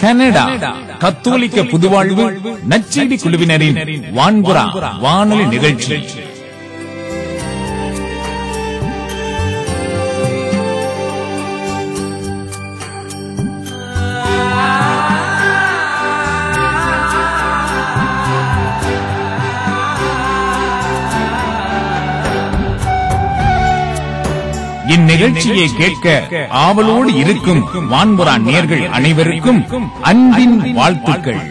Canada கத்தோலிக்க புதுவாழ்வு நச்செடி குழுவினரின் வான்புறா வானொலி நிகழ்ச்சி இந்நிகழ்ச்சியை கேட்க ஆவலோடு இருக்கும் வான்புறா நேர்கள் அனைவருக்கும் அன்பின் வாழ்த்துக்கள்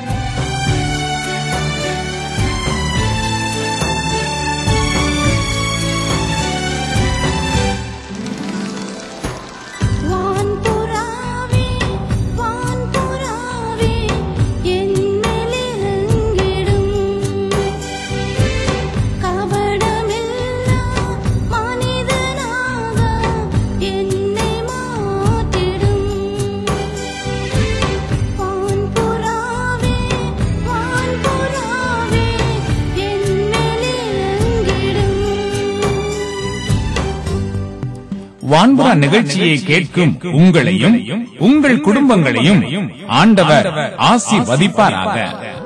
வான்புறாவே வான்புறாவே என்னிலிருங்கிடும் கபடமில்லா மனிதனாக என்னை மாற்றிடும் வான்புறாவே வான்புறாவே என்னிலிருங்கிடும் வான்புறா நிகழ்ச்சியை கேட்கும் உங்களையும் உங்கள் குடும்பங்களையும் ஆண்டவர் ஆசீர்வதிப்பாராக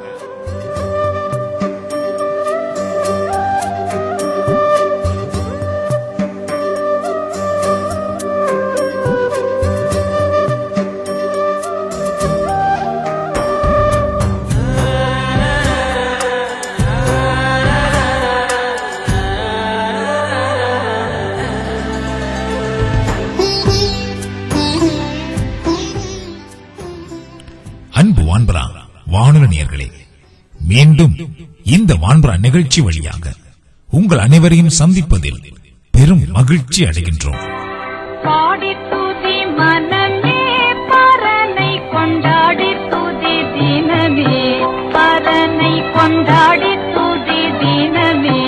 அன்பு வான்பரா வானொலி நேயர்களே மீண்டும் இந்த வான்பரா நிகழ்ச்சி வழியாக உங்கள் அனைவரையும் சந்திப்பதில் பெரும் மகிழ்ச்சி அடைகின்றோம் பாடி துதி மனமே பரனை கொண்டாடி துதி தினமே பரனை கொண்டாடி துதி தினமே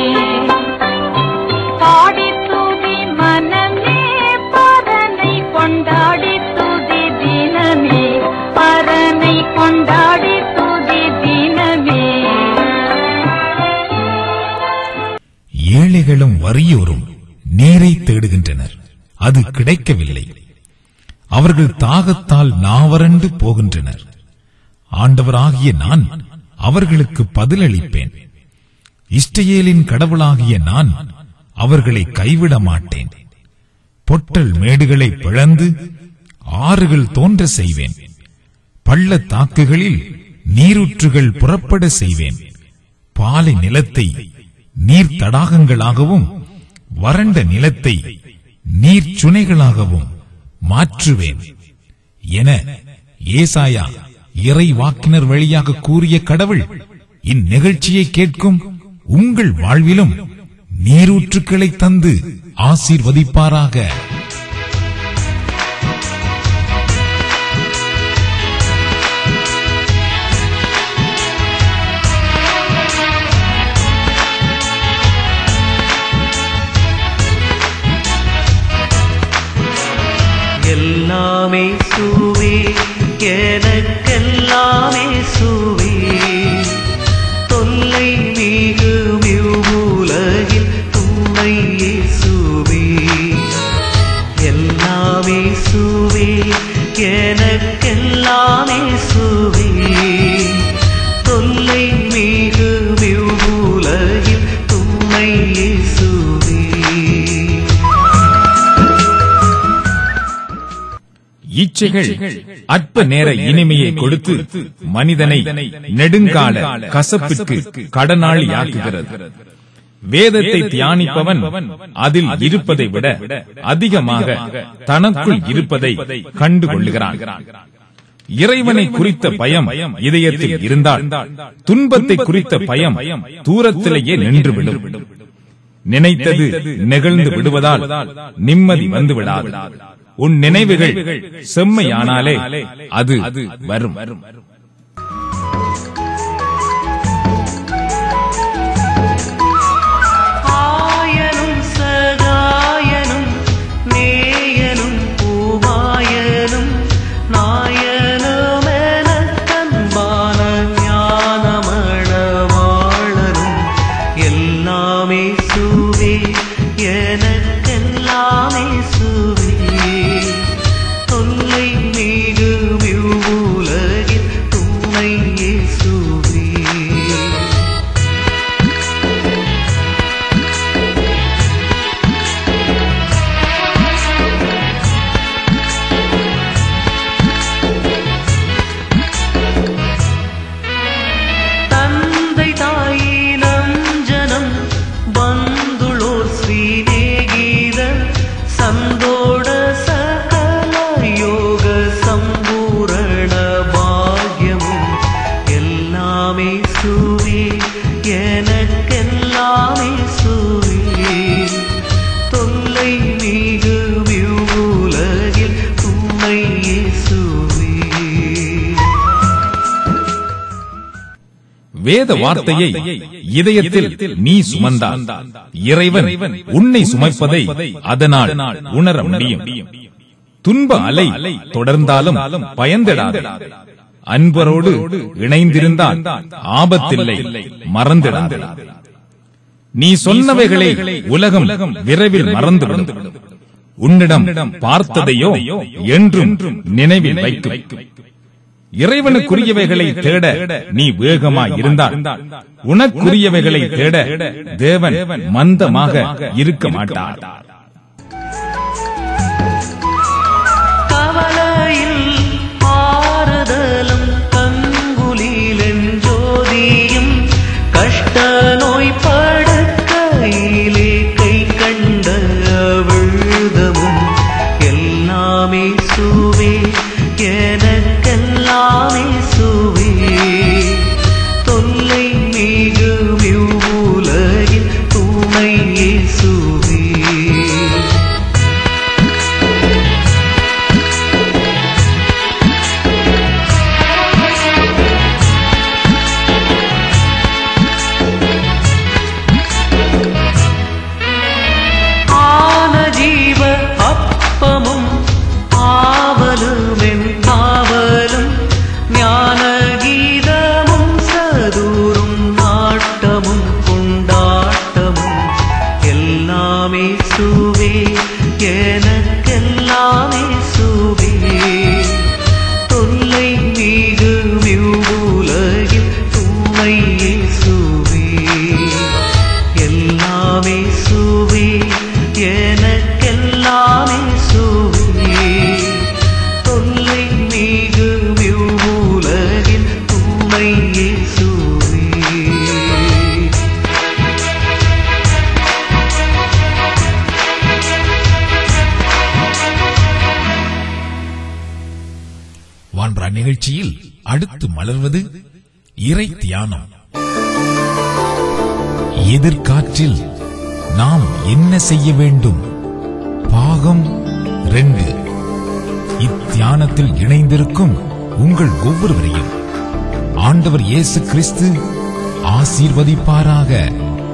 பாடி துதி மனமே பரனை கொண்டாடி துதி தினமே பரனை கொண்டாடி துதி தினமே ஏழைகளும் வறியோரும் நீரை தேடுகின்றனர் அது கிடைக்கவில்லை அவர்கள் தாகத்தால் நாவறண்டு போகின்றனர் ஆண்டவராகிய நான் அவர்களுக்கு பதிலளிப்பேன் இஷ்டயேலின் கடவுளாகிய நான் அவர்களை கைவிட மாட்டேன் பொட்டல் மேடுகளை பிளந்து ஆறுகள் தோன்ற செய்வேன் பள்ளத்தாக்குகளில் நீரூற்றுகள் புறப்பட செய்வேன் பாலை நிலத்தை நீர் தடாகங்களாகவும் வறண்ட நிலத்தை நீர் சுனைகளாகவும் மாற்றுவேன் என ஏசாயா இறை வாக்கினர் வழியாக கூறிய கடவுள் இந்நிகழ்ச்சியை கேட்கும் உங்கள் வாழ்விலும் நீரூற்றுக்களை தந்து ஆசீர்வதிப்பாராக எல்லாமே சுவே எனக்கெல்லாமே சுவே தொல்லை மிகு உலகில் துணை சுவே எல்லாமே சுவே எனக்கெல்லாமே சுவே தொல்லை மிகு உலகில் துணை சுவே இச்சைகள் அற்ப நேர இனிமையை கொடுத்து மனிதனை நெடுங்கால கசப்பிற்கு கடனாளியாக்குகிறது வேதத்தை தியானிப்பவன் அதில் இருப்பதை விட அதிகமாக தனக்குள் இருப்பதை கண்டு கொள்ளுகிறான் இறைவனை குறித்த பயம் இதயத்தில் இருந்தால் துன்பத்தை குறித்த பயம் தூரத்திலேயே நின்றுவிடும் நினைத்தது நிகழ்ந்து விடுவதால் நிம்மதி வந்து விடாது உன் நினைவுகள் செம்மையானாலே அது வரும் ஆயனும் சகாயனும் நேயனும் பூமாயனும் நாயனுமென தன்பான ஞானமணவாளனும் எல்லாமே சுவே எனக்கெல்லாமே சுவே தொல்லை மிகு உலகில் வேத வார்த்தையை இதயத்தில் நீ சுமந்தால் இறைவன் உன்னை சுமைப்பதை அதனால் உணர முடியும் துன்ப அலை தொடர்ந்தாலும் பயந்திடாதே அன்பரோடு இணைந்திருந்தால் ஆபத்தில்லை மறந்திடாதே நீ சொன்னவைகளை உலகம் விரைவில் மறந்துவிடும் உன்னிடம் பார்த்ததையோ என்றும் நினைவில் வைக்கும் இறைவனுக்குரியவைகளை தேட நீ வேகமாய் இருந்தால் உனக்குரியவைகளை தேட தேவன் மந்தமாக இருக்க மாட்டார் கவலையில் ஆறுதலும் கங்குலிலென் ஜோதியும் கஷ்ட நோய் படுக்கையிலே கை கண்ட விழுதமும் எல்லாமே சுவே எனக்கெல்லாமே சுவே தொல்லை மிகு உலகில் துணை சுவே ஆன ஜீவ அப்பமும் ஆவலுமென் காவலும் ஞான கீதமும் சதூரும் நாட்டமும் கொண்டாட்டமும் எல்லாமே சுவே எனக்கெல்லாமே சுவே தொல்லை மிகு உலகில் துணை சுவே எல்லாமே சுவே எனக்கெல்லாமே சுவே தொல்லை மிகு உலகில் துணை சுவே வான்பரா நிகழ்ச்சியில் அடுத்து மலர்வது இறை தியானம் எதிர்காற்றில் நாம் என்ன செய்ய வேண்டும் பாகம் ரெண்டு இத்தியானத்தில் இணைந்திருக்கும் உங்கள் ஒவ்வொருவரையும் ஆண்டவர் இயேசு கிறிஸ்து ஆசீர்வதிப்பாராக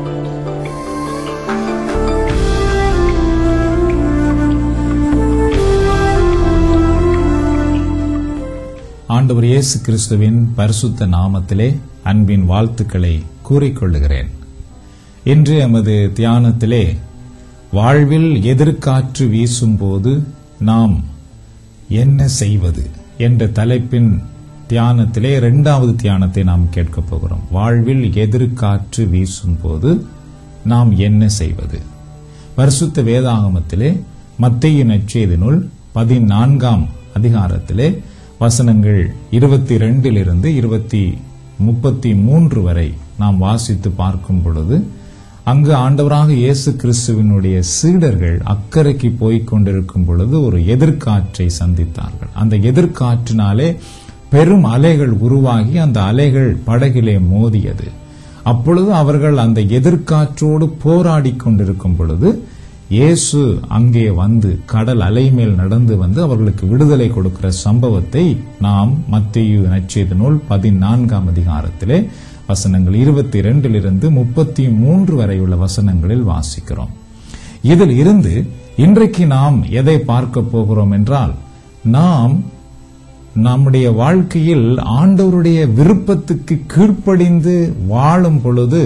ஆண்டவர் இயேசு கிறிஸ்துவின் பரிசுத்த நாமத்திலே அன்பின் வாழ்த்துக்களை கூறிக்கொள்ளுகிறேன் இன்று எமது தியானத்திலே வாழ்வில் எதிர்காற்று வீசும்போது நாம் என்ன செய்வது என்ற தலைப்பின் தியானத்திலே இரண்டாவது தியானத்தை நாம் கேட்கப் போகிறோம் வாழ்வில் எதிர்காற்று வீசும்போது நாம் என்ன செய்வது பரிசுத்த வேதாகமத்திலே மத்திய நற்செய்தினுள் பதினான்காம் அதிகாரத்திலே வசனங்கள் இருபத்தி ரெண்டிலிருந்து இருபத்தி முப்பத்தி மூன்று வரை நாம் வாசித்து பார்க்கும் பொழுது அங்கு ஆண்டவராக இயேசு கிறிஸ்துவினுடைய சீடர்கள் அக்கறைக்கு போய்க் கொண்டிருக்கும் பொழுது ஒரு எதிர்காற்றை சந்தித்தார்கள் அந்த எதிர்காற்றினாலே பெரும் அலைகள் உருவாகி அந்த அலைகள் படகிலே மோதியது அப்பொழுது அவர்கள் அந்த எதிர்காற்றோடு போராடி கொண்டிருக்கும் பொழுது இயேசு அங்கே வந்து கடல் அலை மேல் நடந்து வந்து அவர்களுக்கு விடுதலை கொடுக்கிற சம்பவத்தை நாம் மத்திய நச்செய்தி நூல் பதினான்காம் அதிகாரத்திலே வசனங்கள் இருபத்தி இரண்டிலிருந்து முப்பத்தி மூன்று வரையுள்ள வசனங்களில் வாசிக்கிறோம் இதில் இருந்து இன்றைக்கு நாம் எதை பார்க்க போகிறோம் என்றால் நாம் நம்முடைய வாழ்க்கையில் ஆண்டவருடைய விருப்பத்துக்கு கீழ்ப்படிந்து வாழும் பொழுது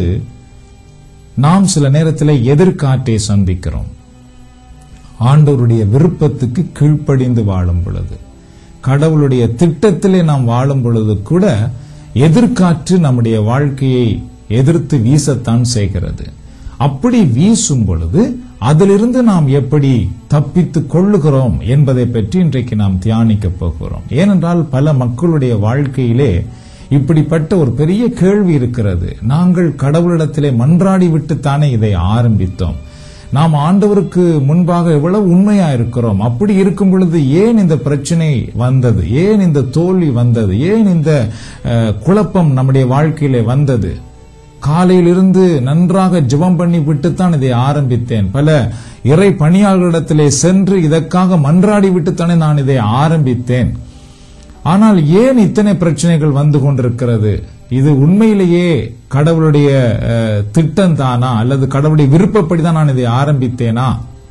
நாம் சில நேரத்தில் எதிர்காற்றை சந்திக்கிறோம் ஆண்டவருடைய விருப்பத்துக்கு கீழ்ப்படிந்து வாழும் பொழுது கடவுளுடைய திட்டத்திலே நாம் வாழும் பொழுது கூட எதிர்காற்று நம்முடைய வாழ்க்கையை எதிர்த்து வீசத்தான் செய்கிறது அப்படி வீசும் பொழுது அதிலிருந்து நாம் எப்படி தப்பித்துக் கொள்ளுகிறோம் என்பதை பற்றி இன்றைக்கு நாம் தியானிக்க போகிறோம் ஏனென்றால் பல மக்களுடைய வாழ்க்கையிலே இப்படிப்பட்ட ஒரு பெரிய கேள்வி இருக்கிறது நாங்கள் கடவுளிடத்திலே மன்றாடி விட்டுத்தானே இதை ஆரம்பித்தோம் நாம் ஆண்டவருக்கு முன்பாக எவ்வளவு உண்மையா இருக்கிறோம் அப்படி இருக்கும் பொழுது ஏன் இந்த பிரச்சனை வந்தது ஏன் இந்த தோல்வி வந்தது ஏன் இந்த அஹ், குழப்பம் நம்முடைய வாழ்க்கையிலே வந்தது காலையிலிருந்து நன்றாக ஜெபம் பண்ணி விட்டுத்தான் இதை ஆரம்பித்தேன் பல இறை பணியாளர்களிடத்திலே சென்று இதற்காக மன்றாடி விட்டுத்தானே நான் இதை ஆரம்பித்தேன் ஆனால் ஏன் இத்தனை பிரச்சனைகள் வந்து கொண்டிருக்கிறது இது உண்மையிலேயே கடவுளுடைய திட்டம் தானா அல்லது கடவுளுடைய விருப்பப்படி தான் நான் இதை ஆரம்பித்தேனா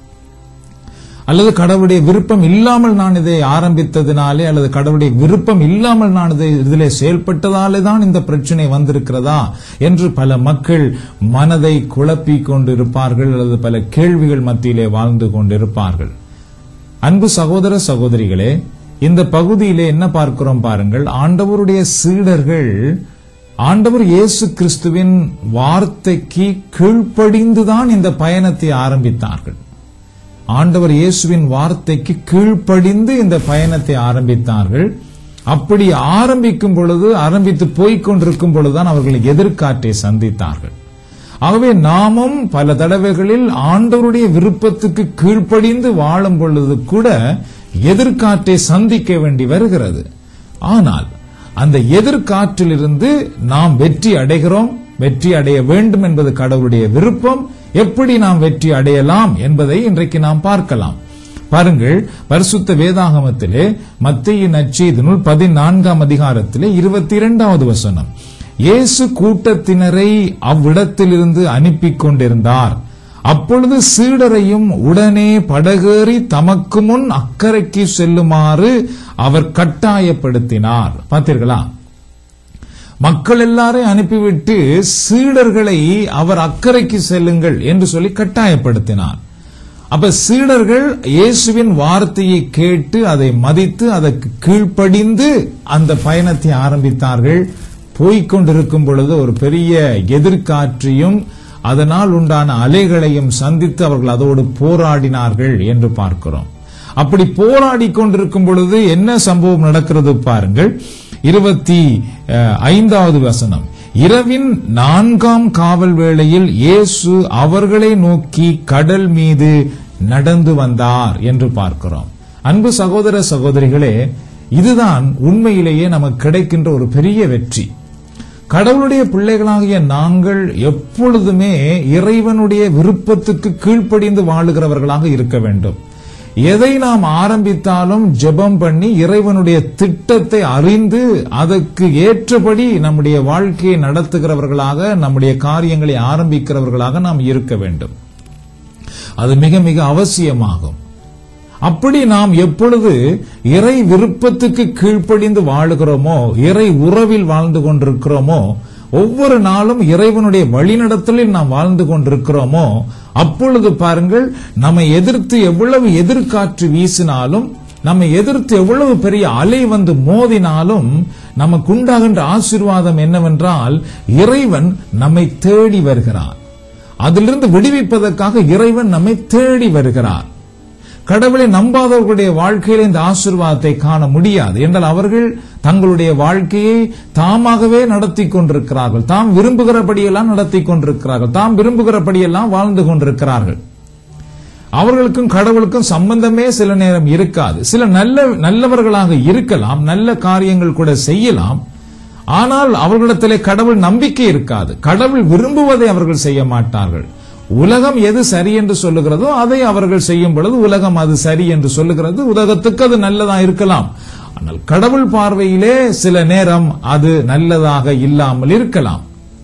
அல்லது கடவுளுடைய விருப்பம் இல்லாமல் நான் இதை ஆரம்பித்ததினாலே அல்லது கடவுளுடைய விருப்பம் இல்லாமல் நான் இதை இதிலே செயல்பட்டதாலே தான் இந்த பிரச்சனை வந்திருக்கிறதா என்று பல மக்கள் மனதை குழப்பிக் கொண்டிருப்பார்கள் அல்லது பல கேள்விகள் மத்தியிலே வாழ்ந்து கொண்டிருப்பார்கள் அன்பு சகோதர சகோதரிகளே இந்த பகுதியிலே என்ன பார்க்கிறோம் பாருங்கள் ஆண்டவருடைய சீடர்கள் ஆண்டவர் இயேசு கிறிஸ்துவின் வார்த்தைக்கு கீழ்ப்படிந்துதான் இந்த பயணத்தை ஆரம்பித்தார்கள் ஆண்டவர் இயேசுவின் வார்த்தைக்கு கீழ்ப்படிந்து இந்த பயணத்தை ஆரம்பித்தார்கள் அப்படி ஆரம்பிக்கும் பொழுது ஆரம்பித்து போய்க் கொண்டிருக்கும் பொழுதுதான் அவர்கள் எதிர்காற்றை சந்தித்தார்கள் ஆகவே நாமும் பல தடவைகளில் ஆண்டவருடைய விருப்பத்துக்கு கீழ்ப்படிந்து வாழும் பொழுது கூட எதிர்காற்றை சந்திக்க வேண்டி வருகிறது ஆனால் அந்த எதிர்காற்றிலிருந்து நாம் வெற்றி அடைகிறோம் வெற்றி அடைய வேண்டும் என்பது கடவுளுடைய விருப்பம் எப்படி நாம் வெற்றி அடையலாம் என்பதை இன்றைக்கு நாம் பார்க்கலாம் பாருங்கள் பரிசுத்த வேதாகமத்திலே மத்திய நச்செய்தி நூல் பதினான்காம் அதிகாரத்திலே இருபத்தி இரண்டாவது வசனம் இயேசு கூட்டத்தினரை அவ்விடத்திலிருந்து அனுப்பி கொண்டிருந்தார் அப்பொழுது சீடரையும் உடனே படகேறி தமக்கு முன் அக்கறைக்கு செல்லுமாறு அவர் கட்டாயப்படுத்தினார் பார்த்தீர்களா மக்கள் எல்லாரையும் அனுப்பிவிட்டு சீடர்களை அவர் அக்கறைக்கு செல்லுங்கள் என்று சொல்லி கட்டாயப்படுத்தினார் அப்ப சீடர்கள் இயேசுவின் வார்த்தையை கேட்டு அதை மதித்து அதற்கு கீழ்ப்படிந்து அந்த பயணத்தை ஆரம்பித்தார்கள் போய்க் கொண்டிருக்கும் பொழுது ஒரு பெரிய எதிர்காற்றையும் அதனால் உண்டான அலைகளையும் சந்தித்து அவர்கள் அதோடு போராடினார்கள் என்று பார்க்கிறோம் அப்படி போராடி கொண்டிருக்கும் பொழுது என்ன சம்பவம் நடக்கிறது பாருங்கள் இருபத்தி ஐந்தாவது வசனம் இரவின் நான்காம் காவல் வேளையில் இயேசு அவர்களை நோக்கி கடல் மீது நடந்து வந்தார் என்று பார்க்கிறோம் அன்பு சகோதர சகோதரிகளே இதுதான் உண்மையிலேயே நமக்கு கிடைக்கின்ற ஒரு பெரிய வெற்றி கடவுளுடைய பிள்ளைகளாகிய நாங்கள் எப்பொழுதுமே இறைவனுடைய விருப்பத்துக்கு கீழ்ப்படிந்து வாழுகிறவர்களாக இருக்க வேண்டும் எதை நாம் ஆரம்பித்தாலும் ஜெபம் பண்ணி இறைவனுடைய திட்டத்தை அறிந்து அதற்கு ஏற்றபடி நம்முடைய வாழ்க்கையை நடத்துகிறவர்களாக நம்முடைய காரியங்களை ஆரம்பிக்கிறவர்களாக நாம் இருக்க வேண்டும் அது மிக மிக அவசியமாகும் அப்படி நாம் எப்பொழுது இறை விருப்பத்துக்கு கீழ்ப்படிந்து வாழுகிறோமோ இறை உறவில் வாழ்ந்து கொண்டிருக்கிறோமோ ஒவ்வொரு நாளும் இறைவனுடைய வழிநடத்தலில் நாம் வாழ்ந்து கொண்டிருக்கிறோமோ அப்பொழுது பாருங்கள் நம்மை எதிர்த்து எவ்வளவு எதிர்காற்று வீசினாலும் நம்மை எதிர்த்து எவ்வளவு பெரிய அலை வந்து மோதினாலும் நமக்கு உண்டாகின்ற ஆசீர்வாதம் என்னவென்றால் இறைவன் நம்மை தேடி வருகிறார் அதிலிருந்து விடுவிப்பதற்காக இறைவன் நம்மை தேடி வருகிறார் கடவுளை நம்பாதவர்களுடைய வாழ்க்கையில் இந்த ஆசீர்வாதத்தை காண முடியாது என்றால் அவர்கள் தங்களுடைய வாழ்க்கையை தாமாகவே நடத்தி கொண்டிருக்கிறார்கள் தாம் விரும்புகிறபடியெல்லாம் நடத்தி கொண்டிருக்கிறார்கள் தாம் விரும்புகிறபடியெல்லாம் வாழ்ந்து கொண்டிருக்கிறார்கள் அவர்களுக்கும் கடவுளுக்கும் சம்பந்தமே சில நேரம் இருக்காது சில நல்ல நல்லவர்களாக இருக்கலாம் நல்ல காரியங்கள் கூட செய்யலாம் ஆனால் அவர்களிடத்திலே கடவுள் நம்பிக்கை இருக்காது கடவுள் விரும்புவதை அவர்கள் செய்ய மாட்டார்கள் உலகம் எது சரி என்று சொல்லுகிறதோ அதை அவர்கள் செய்யும் பொழுது உலகம் அது சரி என்று சொல்லுகிறது உலகத்துக்கு அது நல்லதா இருக்கலாம் ஆனால் கடவுள் பார்வையிலே சில நேரம் அது நல்லதாக இல்லாமல் இருக்கலாம்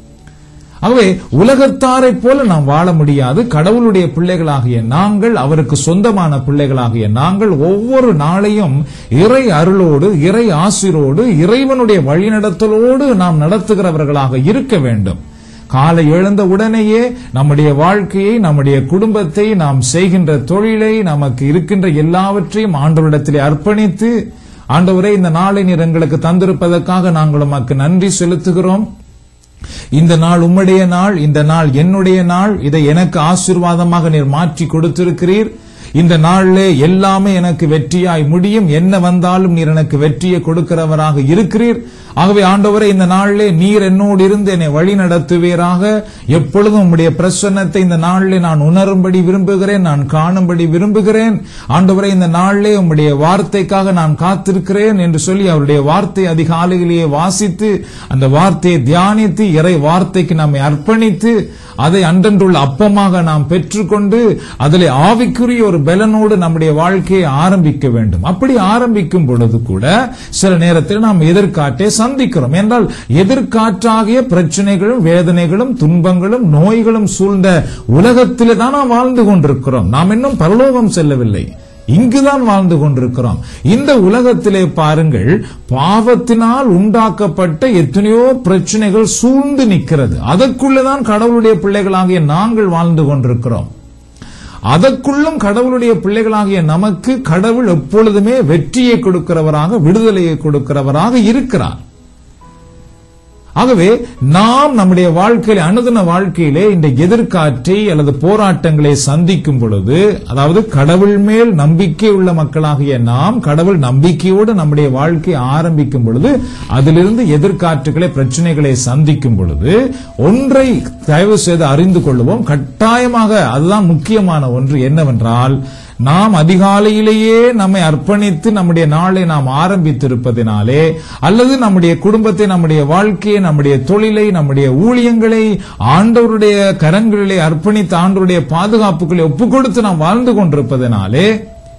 ஆகவே உலகத்தாரை போல நாம் வாழ முடியாது கடவுளுடைய பிள்ளைகளாகிய நாங்கள் அவருக்கு சொந்தமான பிள்ளைகளாகிய நாங்கள் ஒவ்வொரு நாளையும் இறை அருளோடு இறை ஆசிரோடு இறைவனுடைய வழிநடத்தலோடு நாம் நடத்துகிறவர்களாக இருக்க வேண்டும் காலை எழுந்த உடனேயே நம்முடைய வாழ்க்கையை நம்முடைய குடும்பத்தை நாம் செய்கின்ற தொழிலை நமக்கு இருக்கின்ற எல்லாவற்றையும் ஆண்டவரிடத்திலே அர்ப்பணித்து ஆண்டவரே இந்த நாளை நீர் எங்களுக்கு தந்திருப்பதற்காக நாங்கள் உமக்கு நன்றி செலுத்துகிறோம் இந்த நாள் உம்முடைய நாள் இந்த நாள் என்னுடைய நாள் இதை எனக்கு ஆசீர்வாதமாக நீர் மாற்றி கொடுத்திருக்கிறீர் இந்த நாளிலே எல்லாமே எனக்கு வெற்றியாய் முடியும் என்ன வந்தாலும் நீர் எனக்கு வெற்றியை கொடுக்கிறவராக இருக்கிறீர் ஆகவே ஆண்டவரே இந்த நாளிலே நீர் என்னோடு இருந்து என்னை வழி நடத்துவீராக எப்பொழுதும் உம்முடைய பிரசன்னத்தை இந்த நாளிலே நான் உணரும்படி விரும்புகிறேன் நான் காணும்படி விரும்புகிறேன் ஆண்டவரே இந்த நாளிலே உம்முடைய வார்த்தைக்காக நான் காத்திருக்கிறேன் என்று சொல்லி அவருடைய வார்த்தை அதிகாலையிலேயே வாசித்து அந்த வார்த்தையை தியானித்து இறை வார்த்தைக்கு நம்மை அர்ப்பணித்து அதை அன்றன்றுள்ள அப்பமாக நாம் பெற்றுக்கொண்டு அதிலே ஆவிக்குரிய ஒரு ஒரு பலனோடு நம்முடைய வாழ்க்கையை ஆரம்பிக்க வேண்டும் அப்படி ஆரம்பிக்கும் பொழுது கூட சில நேரத்தில் நாம் எதிர்காற்றை சந்திக்கிறோம் என்றால் எதிர்காற்றாகிய பிரச்சனைகளும் வேதனைகளும் துன்பங்களும் நோய்களும் சூழ்ந்த உலகத்திலே தான் நாம் வாழ்ந்து கொண்டிருக்கிறோம் நாம் இன்னும் பரலோகம் செல்லவில்லை இங்குதான் வாழ்ந்து கொண்டிருக்கிறோம் இந்த உலகத்திலே பாருங்கள் பாவத்தினால் உண்டாக்கப்பட்ட எத்தனையோ பிரச்சனைகள் சூழ்ந்து நிற்கிறது அதற்குள்ளதான் கடவுளுடைய பிள்ளைகளாகிய நாங்கள் வாழ்ந்து கொண்டிருக்கிறோம் அதற்குள்ளும் கடவுளுடைய பிள்ளைகளாகிய நமக்கு கடவுள் எப்பொழுதுமே வெற்றியை கொடுக்கிறவராக விடுதலையை கொடுக்கிறவராக இருக்கிறார் ஆகவே நாம் நம்முடைய வாழ்க்கையில அனுதின வாழ்க்கையிலே இந்த எதிர்காற்றை அல்லது போராட்டங்களை சந்திக்கும் பொழுது அதாவது கடவுள் மேல் நம்பிக்கை உள்ள மக்களாகிய நாம் கடவுள் நம்பிக்கையோடு நம்முடைய வாழ்க்கையை ஆரம்பிக்கும் பொழுது அதிலிருந்து எதிர்காற்றுகளை பிரச்சனைகளை சந்திக்கும் பொழுது ஒன்றை தயவு செய்து அறிந்து கொள்வோம் கட்டாயமாக அதுதான் முக்கியமான ஒன்று என்னவென்றால் நாம் அதிகாலையிலேயே நம்மை அர்ப்பணித்து நம்முடைய நாளை நாம் ஆரம்பித்திருப்பதினாலே அல்லது நம்முடைய குடும்பத்தை நம்முடைய வாழ்க்கையை நம்முடைய தொழிலை நம்முடைய ஊழியங்களை ஆண்டவருடைய கரங்களிலே அர்ப்பணித்து ஆண்டவருடைய பாதுகாப்புகளை ஒப்புக் கொடுத்து நாம் வாழ்ந்து கொண்டிருப்பதனாலே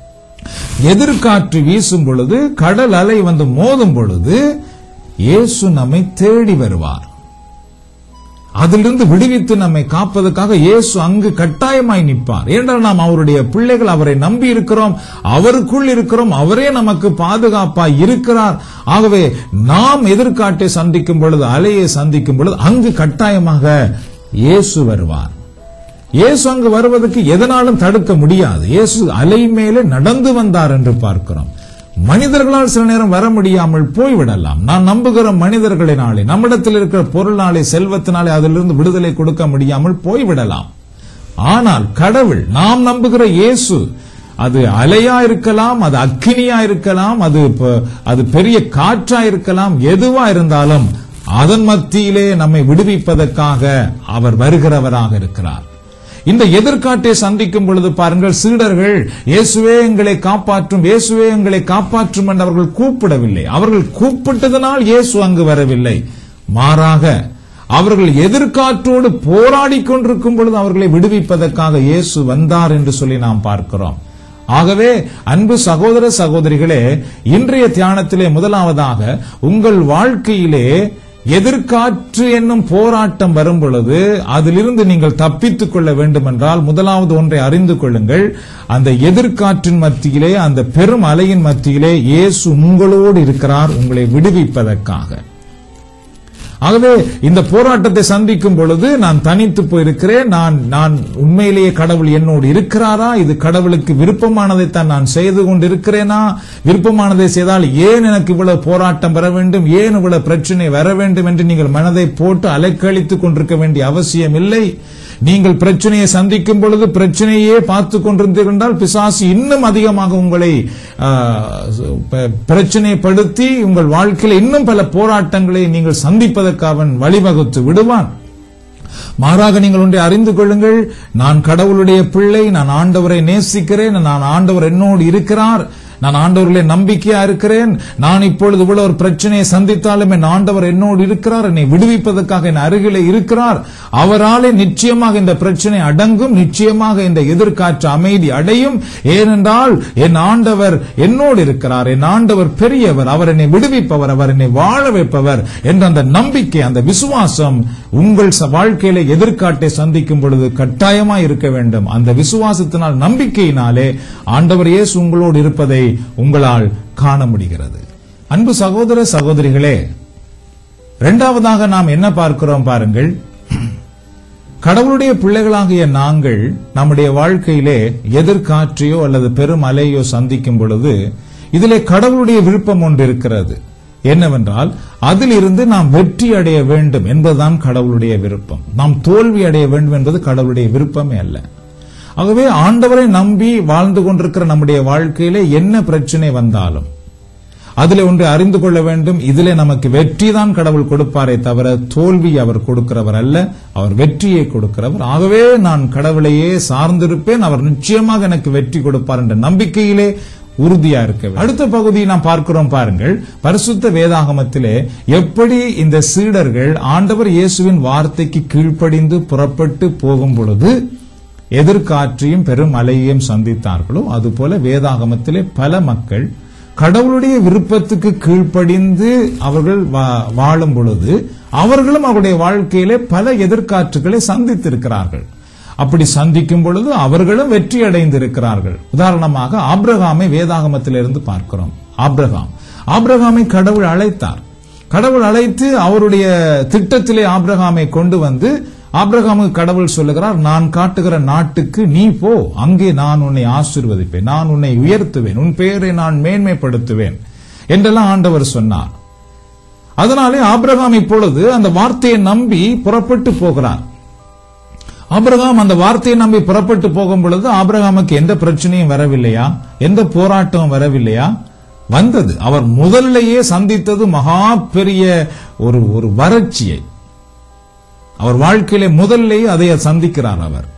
எதிர்காற்று வீசும் பொழுது கடல் அலை வந்து மோதும் பொழுது இயேசு நம்மை தேடி வருவார் அதிலிருந்து விடுவித்து நம்மை காப்பதற்காக இயேசு அங்கு கட்டாயமாய் நிற்பார் ஏனென்றால் நாம் அவருடைய பிள்ளைகள் அவரை நம்பி இருக்கிறோம் அவருக்குள் இருக்கிறோம் அவரே நமக்கு பாதுகாப்பாய் இருக்கிறார் ஆகவே நாம் எதிர்காட்டை சந்திக்கும் பொழுது அலையை சந்திக்கும் பொழுது அங்கு கட்டாயமாக இயேசு வருவார் இயேசு அங்கு வருவதற்கு எதனாலும் தடுக்க முடியாது இயேசு அலை மேலே நடந்து வந்தார் என்று பார்க்கிறோம் மனிதர்களால் சில நேரம் வர முடியாமல் போய்விடலாம் நான் நம்புகிற மனிதர்களினாலே நம்மிடத்தில் இருக்கிற பொருளாலே செல்வத்தினாலே அதிலிருந்து விடுதலை கொடுக்க முடியாமல் போய்விடலாம் ஆனால் கடவுள் நாம் நம்புகிற இயேசு அது அலையா இருக்கலாம் அது அக்கினியா இருக்கலாம் அது ப- அது பெரிய காற்றா இருக்கலாம் எதுவா இருந்தாலும் அதன் மத்தியிலே நம்மை விடுவிப்பதற்காக அவர் வருகிறவராக இருக்கிறார் இந்த எதிர்காட்டை சந்திக்கும் பொழுது பாருங்கள் சீடர்கள் இயேசுவே எங்களை காப்பாற்றும் இயேசுவே எங்களை காப்பாற்றும் என்று அவர்கள் கூப்பிடவில்லை அவர்கள் கூப்பிட்டதனால் இயேசு அங்கு வரவில்லை மாறாக அவர்கள் எதிர்காற்றோடு போராடி கொண்டிருக்கும் பொழுது அவர்களை விடுவிப்பதற்காக இயேசு வந்தார் என்று சொல்லி நாம் பார்க்கிறோம் ஆகவே அன்பு சகோதர சகோதரிகளே இன்றைய தியானத்திலே முதலாவதாக உங்கள் வாழ்க்கையிலே எதிர்காற்று என்னும் போராட்டம் வரும் பொழுது அதிலிருந்து நீங்கள் தப்பித்துக் கொள்ள வேண்டும் என்றால் முதலாவது ஒன்றை அறிந்து கொள்ளுங்கள் அந்த எதிர்காற்றின் மத்தியிலே அந்த பெரும் அலையின் மத்தியிலே இயேசு உங்களோடு இருக்கிறார் உங்களை விடுவிப்பதற்காக ஆகவே இந்த போராட்டத்தை சந்திக்கும் பொழுது நான் தனித்து போயிருக்கிறேன் நான் நான் உண்மையிலேயே கடவுள் என்னோடு இருக்கிறாரா இது கடவுளுக்கு விருப்பமானதைத்தான் நான் செய்து கொண்டிருக்கிறேனா விருப்பமானதை செய்தால் ஏன் எனக்கு இவ்வளவு போராட்டம் வர வேண்டும் ஏன் இவ்வளவு பிரச்சனை வர வேண்டும் என்று நீங்கள் மனதை போட்டு அலைக்கழித்துக் கொண்டிருக்க வேண்டிய அவசியம் இல்லை நீங்கள் பிரச்சனையை சந்திக்கும் பொழுது பிரச்சனையே பார்த்து கொண்டிருந்தீர்கள் என்றால் பிசாசு இன்னும் அதிகமாக உங்களை ஆ, ப- பிரச்சனைப்படுத்தி உங்கள் வாழ்க்கையில் இன்னும் பல போராட்டங்களை நீங்கள் சந்திப்பதற்கு அவன் வழிவகுத்து விடுவான் மாறாக நீங்கள் ஒன்றை அறிந்து கொள்ளுங்கள் நான் கடவுளுடைய பிள்ளை நான் ஆண்டவரை நேசிக்கிறேன் நான் ஆண்டவர் என்னோடு இருக்கிறார் நான் ஆண்டவர்களே நம்பிக்கையா இருக்கிறேன் நான் இப்பொழுது இவ்வளவு ஒரு பிரச்சனையை சந்தித்தாலும் என் ஆண்டவர் என்னோடு இருக்கிறார் என்னை விடுவிப்பதற்காக என் அருகிலே இருக்கிறார் அவராலே நிச்சயமாக இந்த பிரச்சனை அடங்கும் நிச்சயமாக இந்த எதிர்காற்று அமைதி அடையும் ஏனென்றால் என் ஆண்டவர் என்னோடு இருக்கிறார் என் ஆண்டவர் பெரியவர் அவர் என்னை விடுவிப்பவர் அவர் என்னை வாழ வைப்பவர் என்ற அந்த நம்பிக்கை அந்த விசுவாசம் உங்கள் ச- வாழ்க்கையில எதிர்காட்டை சந்திக்கும் பொழுது கட்டாயமாய் இருக்க வேண்டும் அந்த விசுவாசத்தினால் நம்பிக்கையினாலே ஆண்டவர் இயேசு உங்களோடு இருப்பதை உங்களால் காண முடிகிறது அன்பு சகோதர சகோதரிகளே இரண்டாவதாக நாம் என்ன பார்க்கிறோம் பாருங்கள் கடவுளுடைய பிள்ளைகளாகிய நாங்கள் நம்முடைய வாழ்க்கையிலே எதிர்காற்றையோ அல்லது பெரும் அலையோ சந்திக்கும் பொழுது இதிலே கடவுளுடைய விருப்பம் ஒன்று இருக்கிறது என்னவென்றால் அதிலிருந்து நாம் வெற்றி அடைய வேண்டும் என்பதுதான் கடவுளுடைய விருப்பம் நாம் தோல்வி அடைய வேண்டும் என்பது கடவுளுடைய விருப்பமே அல்ல ஆகவே ஆண்டவரை நம்பி வாழ்ந்து கொண்டிருக்கிற நம்முடைய வாழ்க்கையிலே என்ன பிரச்சனை வந்தாலும் அதிலே ஒன்று அறிந்து கொள்ள வேண்டும் இதிலே நமக்கு வெற்றி தான் கடவுள் கொடுப்பாரே தவிர தோல்வி அவர் கொடுக்கிறவர் அல்ல அவர் வெற்றியை கொடுக்கிறவர் ஆகவே நான் கடவுளையே சார்ந்திருப்பேன் அவர் நிச்சயமாக எனக்கு வெற்றி கொடுப்பார் என்ற நம்பிக்கையிலே உறுதியா இருக்க வேண்டும். அடுத்த பகுதியை நாம் பார்க்கிறோம் பாருங்கள் பரிசுத்த வேதாகமத்திலே எப்படி இந்த சீடர்கள் ஆண்டவர் இயேசுவின் வார்த்தைக்கு கீழ்ப்படிந்து புறப்பட்டு போகும் பொழுது எதிர்காற்றையும் பெரும் அலையையும் சந்தித்தார்களோ அதுபோல வேதாகமத்திலே பல மக்கள் கடவுளுடைய விருப்பத்துக்கு கீழ்ப்படிந்து அவர்கள் வா- வாழும் பொழுது அவர்களும் அவருடைய வாழ்க்கையிலே பல எதிர்காற்றுகளை சந்தித்திருக்கிறார்கள் அப்படி சந்திக்கும் பொழுது அவர்களும் வெற்றி அடைந்திருக்கிறார்கள் உதாரணமாக ஆபிரகாமை வேதாகமத்திலிருந்து பார்க்கிறோம் ஆபிரகாம் ஆபிரகாமை கடவுள் அழைத்தார் கடவுள் அழைத்து அவருடைய திட்டத்திலே ஆபிரகாமை கொண்டு வந்து ஆபிரகாமுக்கு கடவுள் சொல்லுகிறார் நான் காட்டுகிற நாட்டுக்கு நீ போ அங்கே நான் உன்னை ஆசீர்வதிப்பேன் நான் உன்னை உயர்த்துவேன் உன் பெயரை நான் மேன்மைப்படுத்துவேன் என்றெல்லாம் ஆண்டவர் சொன்னார் அதனாலே ஆபிரகாம் இப்பொழுது அந்த வார்த்தையை நம்பி புறப்பட்டு போகிறார் ஆபிரகாம் அந்த வார்த்தையை நம்பி புறப்பட்டு போகும் பொழுது ஆபிரகாமுக்கு எந்த பிரச்சனையும் வரவில்லையா எந்த போராட்டமும் வரவில்லையா வந்தது அவர் முதல்லையே சந்தித்தது மகா பெரிய ஒரு ஒரு வறட்சியை அவர் வாழ்க்கையிலே முதல்லேயே அதை சந்திக்கிறார் அவர்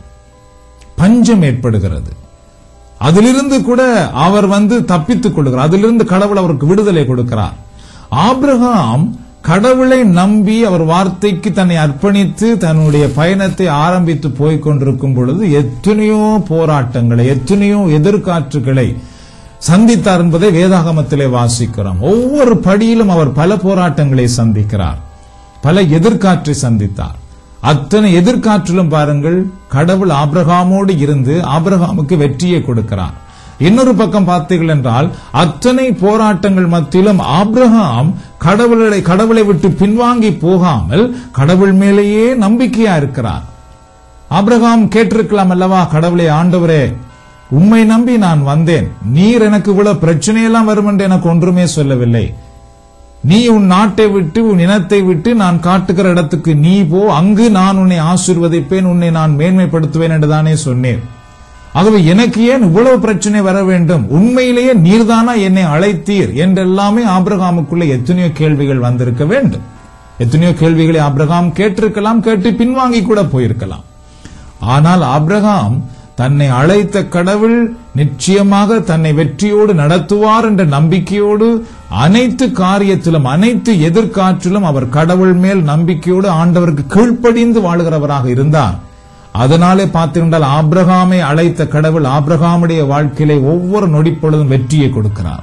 பஞ்சம் ஏற்படுகிறது அதிலிருந்து கூட அவர் வந்து தப்பித்துக் கொள்கிறார் அதிலிருந்து கடவுள் அவருக்கு விடுதலை கொடுக்கிறார் ஆபிரகாம் கடவுளை நம்பி அவர் வார்த்தைக்கு தன்னை அர்ப்பணித்து தன்னுடைய பயணத்தை ஆரம்பித்து போய்க் கொண்டிருக்கும் பொழுது எத்தனையோ போராட்டங்களை எத்தனையோ எதிர்காற்றுகளை சந்தித்தார் என்பதை வேதாகமத்திலே வாசிக்கிறோம் ஒவ்வொரு படியிலும் அவர் பல போராட்டங்களை சந்திக்கிறார் பல எதிர்காற்றை சந்தித்தார் அத்தனை எதிர்காற்றிலும் பாருங்கள் கடவுள் ஆபிரகாமோடு இருந்து ஆபிரகாமுக்கு வெற்றியை கொடுக்கிறார் இன்னொரு பக்கம் பார்த்தீர்கள் என்றால் அத்தனை போராட்டங்கள் மத்தியிலும் ஆபிரகாம் கடவுளை கடவுளை விட்டு பின்வாங்கி போகாமல் கடவுள் மேலேயே நம்பிக்கையா இருக்கிறார் ஆபிரகாம் கேட்டிருக்கலாம் அல்லவா கடவுளை ஆண்டவரே உம்மை நம்பி நான் வந்தேன் நீர் எனக்கு இவ்வளவு பிரச்சனையெல்லாம் வரும் என்று எனக்கு ஒன்றுமே சொல்லவில்லை நீ உன் நாட்டை விட்டு உன் இனத்தை விட்டு நான் காட்டுகிற இடத்துக்கு நீ போ அங்கு நான் உன்னை ஆசீர்வதிப்பேன் உன்னை நான் மேன்மைப்படுத்துவேன் என்று தானே சொன்னேன் ஆகவே எனக்கு ஏன் இவ்வளவு பிரச்சனை வர வேண்டும் உண்மையிலேயே நீர்தானா என்னை அழைத்தீர் என்றெல்லாமே ஆபிரகாமுக்குள்ள எத்தனையோ கேள்விகள் வந்திருக்க வேண்டும் எத்தனையோ கேள்விகளை ஆபிரகாம் கேட்டிருக்கலாம் கேட்டு பின்வாங்கி கூட போயிருக்கலாம் ஆனால் ஆபிரகாம் தன்னை அழைத்த கடவுள் நிச்சயமாக தன்னை வெற்றியோடு நடத்துவார் என்ற நம்பிக்கையோடு அனைத்து காரியத்திலும் அனைத்து எதிர்காற்றிலும் அவர் கடவுள் மேல் நம்பிக்கையோடு ஆண்டவருக்கு கீழ்ப்படிந்து வாழுகிறவராக இருந்தார் அதனாலே பார்த்திருந்தால் ஆபிரகாமை அழைத்த கடவுள் ஆபிரகாமுடைய வாழ்க்கையிலே ஒவ்வொரு நொடிப்பொழுதும் வெற்றியை கொடுக்கிறார்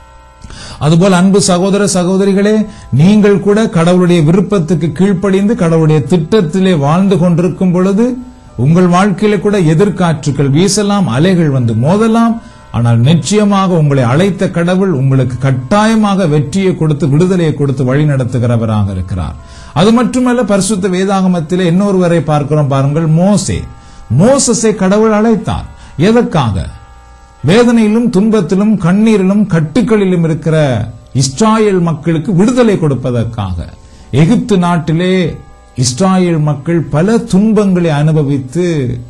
அதுபோல் அன்பு சகோதர சகோதரிகளே நீங்கள் கூட கடவுளுடைய விருப்பத்துக்கு கீழ்ப்படிந்து கடவுளுடைய திட்டத்திலே வாழ்ந்து கொண்டிருக்கும் பொழுது உங்கள் வாழ்க்கையில கூட எதிர்காற்றுகள் வீசலாம் அலைகள் வந்து மோதலாம் ஆனால் நிச்சயமாக உங்களை அழைத்த கடவுள் உங்களுக்கு கட்டாயமாக வெற்றியை கொடுத்து விடுதலையை கொடுத்து வழி நடத்துகிறவராக இருக்கிறார் அது மட்டுமல்ல பரிசுத்த வேதாகமத்திலே இன்னொருவரை பார்க்கிறோம் பாருங்கள் மோசே மோசஸை கடவுள் அழைத்தார் எதற்காக வேதனையிலும் துன்பத்திலும் கண்ணீரிலும் கட்டுக்களிலும் இருக்கிற இஸ்ராயேல் மக்களுக்கு விடுதலை கொடுப்பதற்காக எகிப்து நாட்டிலே இஸ்ராயேல் மக்கள் பல துன்பங்களை அனுபவித்து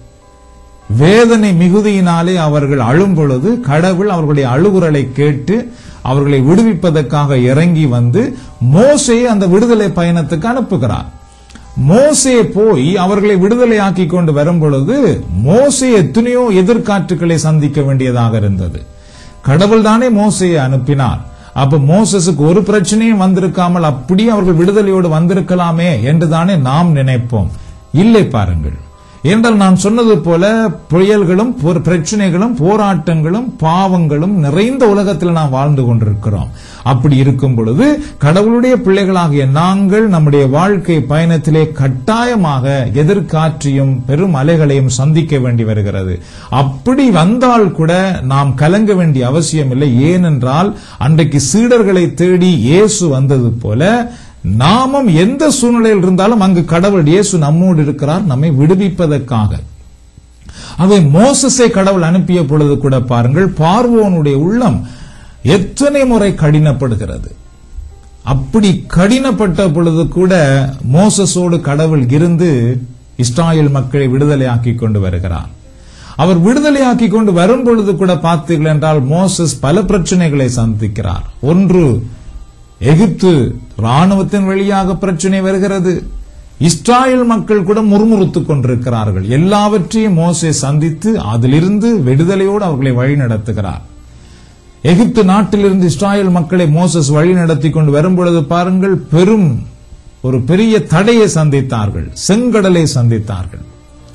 வேதனை மிகுதியினாலே அவர்கள் அழும் பொழுது கடவுள் அவர்களுடைய அழுகுரலை கேட்டு அவர்களை விடுவிப்பதற்காக இறங்கி வந்து மோசே அந்த விடுதலை பயணத்துக்கு அனுப்புகிறார் மோசே போய் அவர்களை விடுதலையாக்கி கொண்டு வரும் பொழுது மோசே எத்தனையோ எதிர்காற்றுகளை சந்திக்க வேண்டியதாக இருந்தது கடவுள் தானே மோசையை அனுப்பினார் அப்ப மோசஸுக்கு ஒரு பிரச்சனையும் வந்திருக்காமல் அப்படியே அவர்கள் விடுதலையோடு வந்திருக்கலாமே என்று தானே நாம் நினைப்போம் இல்லை பாருங்கள் என்றால் நான் சொன்னது போல புயல்களும் பொ- பிரச்சனைகளும் போராட்டங்களும் பாவங்களும் நிறைந்த உலகத்தில் நாம் வாழ்ந்து கொண்டிருக்கிறோம் அப்படி இருக்கும் பொழுது கடவுளுடைய பிள்ளைகளாகிய நாங்கள் நம்முடைய வாழ்க்கை பயணத்திலே கட்டாயமாக எதிர்காற்றையும் பெரும் அலைகளையும் சந்திக்க வேண்டி வருகிறது அப்படி வந்தால் கூட நாம் கலங்க வேண்டிய அவசியம் இல்லை ஏனென்றால் அன்றைக்கு சீடர்களை தேடி இயேசு வந்தது போல நாமும் எந்த சூழ்நிலையில் இருந்தாலும் அங்கு கடவுள் இயேசு நம்மோடு இருக்கிறார் நம்மை விடுவிப்பதற்காக அவை மோசஸை கடவுள் அனுப்பிய பொழுது கூட பாருங்கள் பார்வோனுடைய உள்ளம் எத்தனை முறை கடினப்படுகிறது அப்படி கடினப்பட்ட பொழுது கூட மோசஸோடு கடவுள் இருந்து இஸ்ராயேல் மக்களை விடுதலையாக்கி கொண்டு வருகிறார் அவர் விடுதலையாக்கி கொண்டு வரும் பொழுது கூட பார்த்தீர்கள் என்றால் மோசஸ் பல பிரச்சனைகளை சந்திக்கிறார் ஒன்று எகிப்து ராணுவத்தின் வழியாக பிரச்சனை வருகிறது இஸ்ராயேல் மக்கள் கூட முறுமுறுத்துக் கொண்டிருக்கிறார்கள் எல்லாவற்றையும் மோசே சந்தித்து அதிலிருந்து விடுதலையோடு அவர்களை வழி நடத்துகிறார் எகிப்து நாட்டிலிருந்து இஸ்ராயேல் மக்களை மோசஸ் வழி நடத்தி கொண்டு வரும்பொழுது பாருங்கள் பெரும் ஒரு பெரிய தடையை சந்தித்தார்கள் செங்கடலை சந்தித்தார்கள்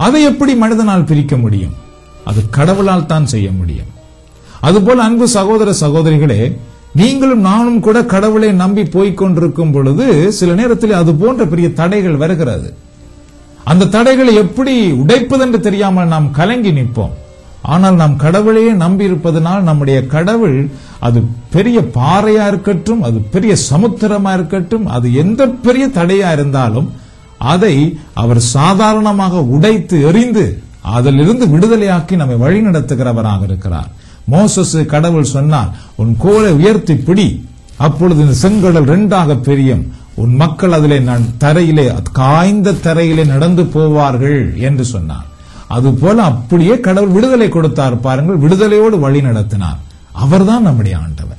அதை எப்படி மனிதனால் பிரிக்க முடியும் அது கடவுளால் தான் செய்ய முடியும் அதுபோல அன்பு சகோதர சகோதரிகளே நீங்களும் நானும் கூட கடவுளை நம்பி போய்க் கொண்டிருக்கும் பொழுது சில நேரத்தில் அது போன்ற பெரிய தடைகள் வருகிறது அந்த தடைகளை எப்படி உடைப்பதென்று தெரியாமல் நாம் கலங்கி நிற்போம் ஆனால் நாம் கடவுளையே நம்பி இருப்பதனால் நம்முடைய கடவுள் அது பெரிய பாறையா இருக்கட்டும் அது பெரிய சமுத்திரமா இருக்கட்டும் அது எந்த பெரிய தடையா இருந்தாலும் அதை அவர் சாதாரணமாக உடைத்து எறிந்து அதிலிருந்து விடுதலையாக்கி நம்மை வழிநடத்துகிறவராக இருக்கிறார் மோசஸ் கடவுள் சொன்னார் உன் கோலை உயர்த்தி பிடி அப்பொழுது இந்த செங்கடல் இரண்டாக பிரியும் உன் மக்கள் அதிலே ந- தரையிலே காய்ந்த தரையிலே நடந்து போவார்கள் என்று சொன்னார் அதுபோல அப்படியே கடவுள் விடுதலை கொடுத்தார் பாருங்கள் விடுதலையோடு வழி நடத்தினார் அவர்தான் நம்முடைய ஆண்டவர்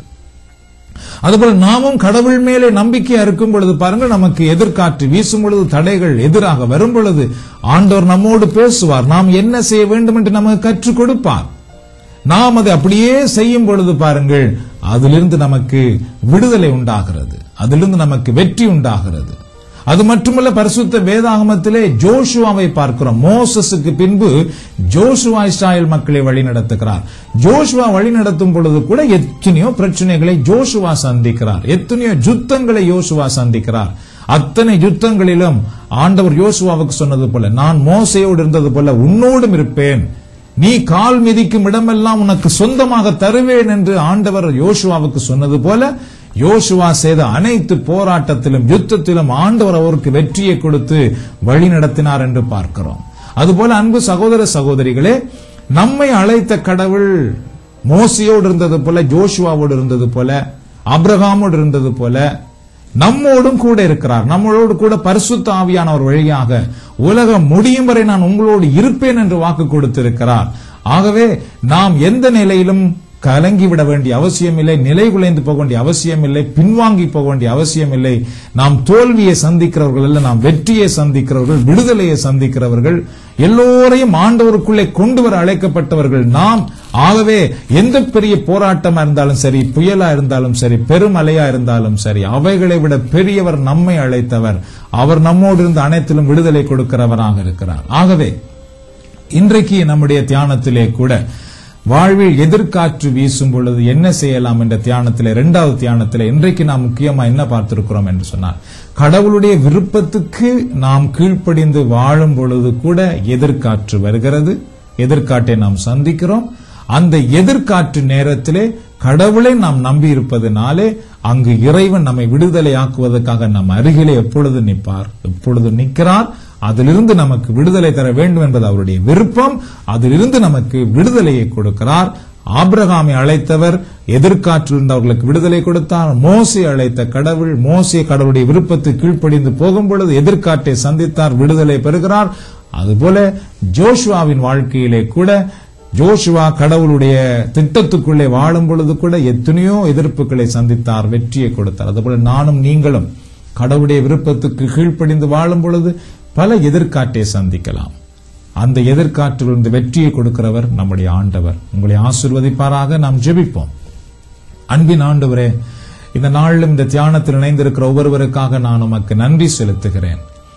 அதுபோல நாமும் கடவுள் மேலே நம்பிக்கையா இருக்கும் பொழுது பாருங்கள் நமக்கு எதிர்காற்று வீசும் பொழுது தடைகள் எதிராக வரும் பொழுது ஆண்டவர் நம்மோடு பேசுவார் நாம் என்ன செய்ய வேண்டும் என்று நமக்கு கற்றுக் கொடுப்பார் நாம் அதை அப்படியே செய்யும் பொழுது பாருங்கள் அதிலிருந்து நமக்கு விடுதலை உண்டாகிறது அதிலிருந்து நமக்கு வெற்றி உண்டாகிறது அது மட்டுமல்ல பரிசுத்த வேதாகமத்திலே ஜோஷுவாவை பார்க்கிறோம் மோசஸுக்கு பின்பு ஜோஷுவா இஸ்ராயல் மக்களை வழி நடத்துகிறார் ஜோஷுவா வழி நடத்தும் பொழுது கூட எத்தனையோ பிரச்சனைகளை ஜோஷுவா சந்திக்கிறார் எத்தனையோ யுத்தங்களை யோசுவா சந்திக்கிறார் அத்தனை யுத்தங்களிலும் ஆண்டவர் யோசுவாவுக்கு சொன்னது போல நான் மோசையோடு இருந்தது போல உன்னோடும் இருப்பேன் நீ கால் மிதிக்கும் இடமெல்லாம் உனக்கு சொந்தமாக தருவேன் என்று ஆண்டவர் யோசுவாவுக்கு சொன்னது போல யோசுவா செய்த அனைத்து போராட்டத்திலும் யுத்தத்திலும் ஆண்டவர் அவருக்கு வெற்றியை கொடுத்து வழி நடத்தினார் என்று பார்க்கிறோம் அதுபோல அன்பு சகோதர சகோதரிகளே நம்மை அழைத்த கடவுள் மோசையோடு இருந்தது போல ஜோஷுவாவோடு இருந்தது போல அப்ரஹாமோடு இருந்தது போல நம்மோடும் கூட இருக்கிறார் நம்மளோடு கூட பரிசுத்த ஆவியானவர் வழியாக உலகம் முடியும் வரை நான் உங்களோடு இருப்பேன் என்று வாக்கு கொடுத்திருக்கிறார் ஆகவே நாம் எந்த நிலையிலும் கலங்கிவிட வேண்டிய அவசியம் இல்லை நிலை குலைந்து போக வேண்டிய அவசியம் இல்லை பின்வாங்கி போக வேண்டிய அவசியம் இல்லை நாம் தோல்வியை சந்திக்கிறவர்கள் அல்ல நாம் வெற்றியை சந்திக்கிறவர்கள் விடுதலையை சந்திக்கிறவர்கள் எல்லோரையும் ஆண்டவருக்குள்ளே கொண்டு வர அழைக்கப்பட்டவர்கள் நாம் ஆகவே எந்த பெரிய போராட்டமா இருந்தாலும் சரி புயலா இருந்தாலும் சரி பெருமலையா இருந்தாலும் சரி அவைகளை விட பெரியவர் நம்மை அழைத்தவர் அவர் நம்மோடு இருந்து அனைத்திலும் விடுதலை கொடுக்கிறவராக இருக்கிறார் ஆகவே இன்றைக்கு நம்முடைய தியானத்திலே கூட வாழ்வில் எதிர்காற்று வீசும் பொழுது என்ன செய்யலாம் என்ற தியானத்திலே இரண்டாவது தியானத்திலே இன்றைக்கு நாம் முக்கியமா என்ன பார்த்திருக்கிறோம் என்று சொன்னார் கடவுளுடைய விருப்பத்துக்கு நாம் கீழ்ப்படிந்து வாழும் பொழுது கூட எதிர்காற்று வருகிறது எதிர்காட்டை நாம் சந்திக்கிறோம் அந்த எதிர்காற்று நேரத்திலே கடவுளை நாம் நம்பி இருப்பதனாலே அங்கு இறைவன் நம்மை விடுதலையாக்குவதற்காக நம் அருகிலே எப்பொழுது நிற்பார் எப்பொழுது நிற்கிறார் அதிலிருந்து நமக்கு விடுதலை தர வேண்டும் என்பது அவருடைய விருப்பம் அதிலிருந்து நமக்கு விடுதலையை கொடுக்கிறார் ஆபிரகாமை அழைத்தவர் எதிர்காற்றில் இருந்தவர்களுக்கு விடுதலை கொடுத்தார் மோசை அழைத்த கடவுள் மோசே கடவுளுடைய விருப்பத்துக்கு கீழ்ப்படிந்து போகும் பொழுது எதிர்காற்றை சந்தித்தார் விடுதலை பெறுகிறார் அதுபோல ஜோஷுவாவின் வாழ்க்கையிலே கூட ஜோஷுவா கடவுளுடைய திட்டத்துக்குள்ளே வாழும் பொழுது கூட எத்தனையோ எதிர்ப்புகளை சந்தித்தார் வெற்றியை கொடுத்தார் அதுபோல நானும் நீங்களும் கடவுளுடைய விருப்பத்துக்கு கீழ்ப்படிந்து வாழும் பொழுது பல எதிர்காற்றை சந்திக்கலாம் அந்த எதிர்காற்றிலிருந்து வெற்றியை கொடுக்கிறவர் நம்முடைய ஆண்டவர் உங்களை ஆசிர்வதிப்பாராக நாம் ஜெபிப்போம் அன்பின் ஆண்டவரே இந்த நாளிலும் இந்த தியானத்தில் இணைந்திருக்கிற ஒவ்வொருவருக்காக நான் உமக்கு நன்றி செலுத்துகிறேன்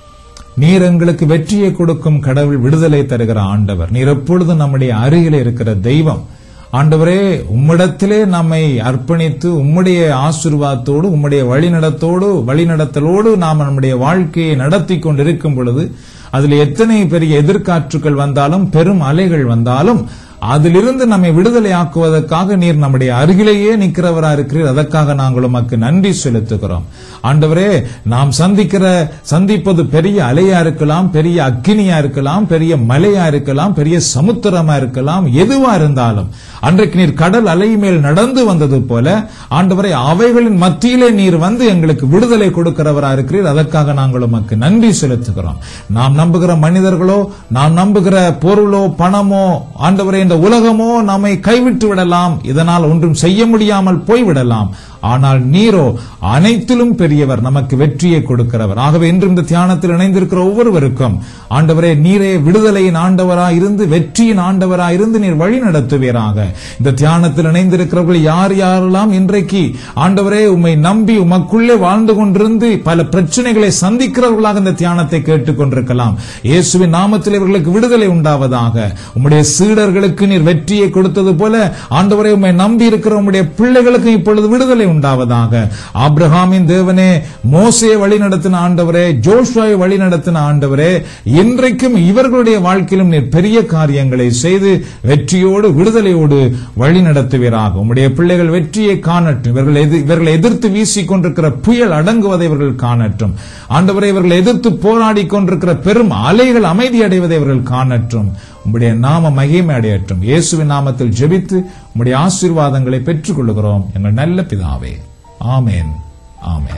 நீர் எங்களுக்கு வெற்றியை கொடுக்கும் கடவுள் விடுதலை தருகிற ஆண்டவர் நீர் எப்பொழுதும் நம்முடைய அருகிலே இருக்கிற தெய்வம் ஆண்டவரே உம்மிடத்திலே நம்மை அர்ப்பணித்து உம்முடைய ஆசீர்வாதத்தோடு உம்முடைய வழிநடத்தோடு வழிநடத்தலோடு நாம் நம்முடைய வாழ்க்கையை நடத்தி கொண்டிருக்கும் பொழுது அதில் எத்தனை பெரிய எதிர்காற்றுகள் வந்தாலும் பெரும் அலைகள் வந்தாலும் அதிலிருந்து நம்மை விடுதலையாக்குவதற்காக நீர் நம்முடைய அருகிலேயே நிற்கிறவரா இருக்கிறீர் அதற்காக நாங்கள் உமக்கு நன்றி செலுத்துகிறோம் ஆண்டவரே நாம் சந்திக்கிற சந்திப்பது பெரிய அலையா இருக்கலாம் பெரிய அக்கினியா இருக்கலாம் பெரிய மலையா இருக்கலாம் பெரிய சமுத்திரமா இருக்கலாம் எதுவா இருந்தாலும் அன்றைக்கு நீர் கடல் அலை மேல் நடந்து வந்தது போல ஆண்டவரை அவைகளின் மத்தியிலே நீர் வந்து எங்களுக்கு விடுதலை கொடுக்கிறவரா இருக்கிறீர் அதற்காக நாங்கள் உமக்கு நன்றி செலுத்துகிறோம் நாம் நம்புகிற மனிதர்களோ நாம் நம்புகிற பொருளோ பணமோ ஆண்டவரே இந்த உலகமோ நம்மை கைவிட்டு விடலாம் இதனால் ஒன்றும் செய்ய முடியாமல் போய்விடலாம் ஆனால் நீரோ அனைத்திலும் பெரியவர் நமக்கு வெற்றியை கொடுக்கிறவர் ஆகவே இன்று இந்த தியானத்தில் இணைந்திருக்கிற ஒவ்வொருவருக்கும் ஆண்டவரே நீரே விடுதலையின் ஆண்டவராய் இருந்து வெற்றியின் ஆண்டவராய் இருந்து நீர் வழி நடத்துவீராக இந்த தியானத்தில் இணைந்திருக்கிறவர்கள் யார் யாரெல்லாம் இன்றைக்கு ஆண்டவரே உம்மை நம்பி உமக்குள்ளே வாழ்ந்து கொண்டிருந்து பல பிரச்சனைகளை சந்திக்கிறவர்களாக இந்த தியானத்தை கேட்டுக் கொண்டிருக்கலாம் இயேசுவின் நாமத்தில் இவர்களுக்கு விடுதலை உண்டாவதாக உம்முடைய சீடர்களுக்கு நீர் வெற்றியை கொடுத்தது போல ஆண்டவரே உம்மை நம்பி இருக்கிற உம்முடைய பிள்ளைகளுக்கு இப்பொழுது விடுதலை உண்டாவதாக ஆபிரகாமின் தேவனே மோசையை வழி நடத்தின ஆண்டவரே ஜோஷுவாவை வழி நடத்தின ஆண்டவரே இன்றைக்கும் இவர்களுடைய வாழ்க்கையிலும் நீர் பெரிய காரியங்களை செய்து வெற்றியோடு விடுதலையோடு வழி நடத்துவீராக உம்முடைய பிள்ளைகள் வெற்றியை காணட்டும் இவர்கள் எதி- இவர்களை எதிர்த்து வீசிக் கொண்டிருக்கிற புயல் அடங்குவதை இவர்கள் காணட்டும் ஆண்டவரை இவர்களை எதிர்த்து போராடி கொண்டிருக்கிற பெரும் அலைகள் அமைதி அடைவதை இவர்கள் காணட்டும் உம்முடைய நாம மகிமை அடையட்டும் இயேசுவின் நாமத்தில் ஜெபித்து உம்முடைய ஆசீர்வாதங்களை பெற்றுக் கொள்கிறோம் எங்கள் நல்ல பிதாவே ஆமென் ஆமென்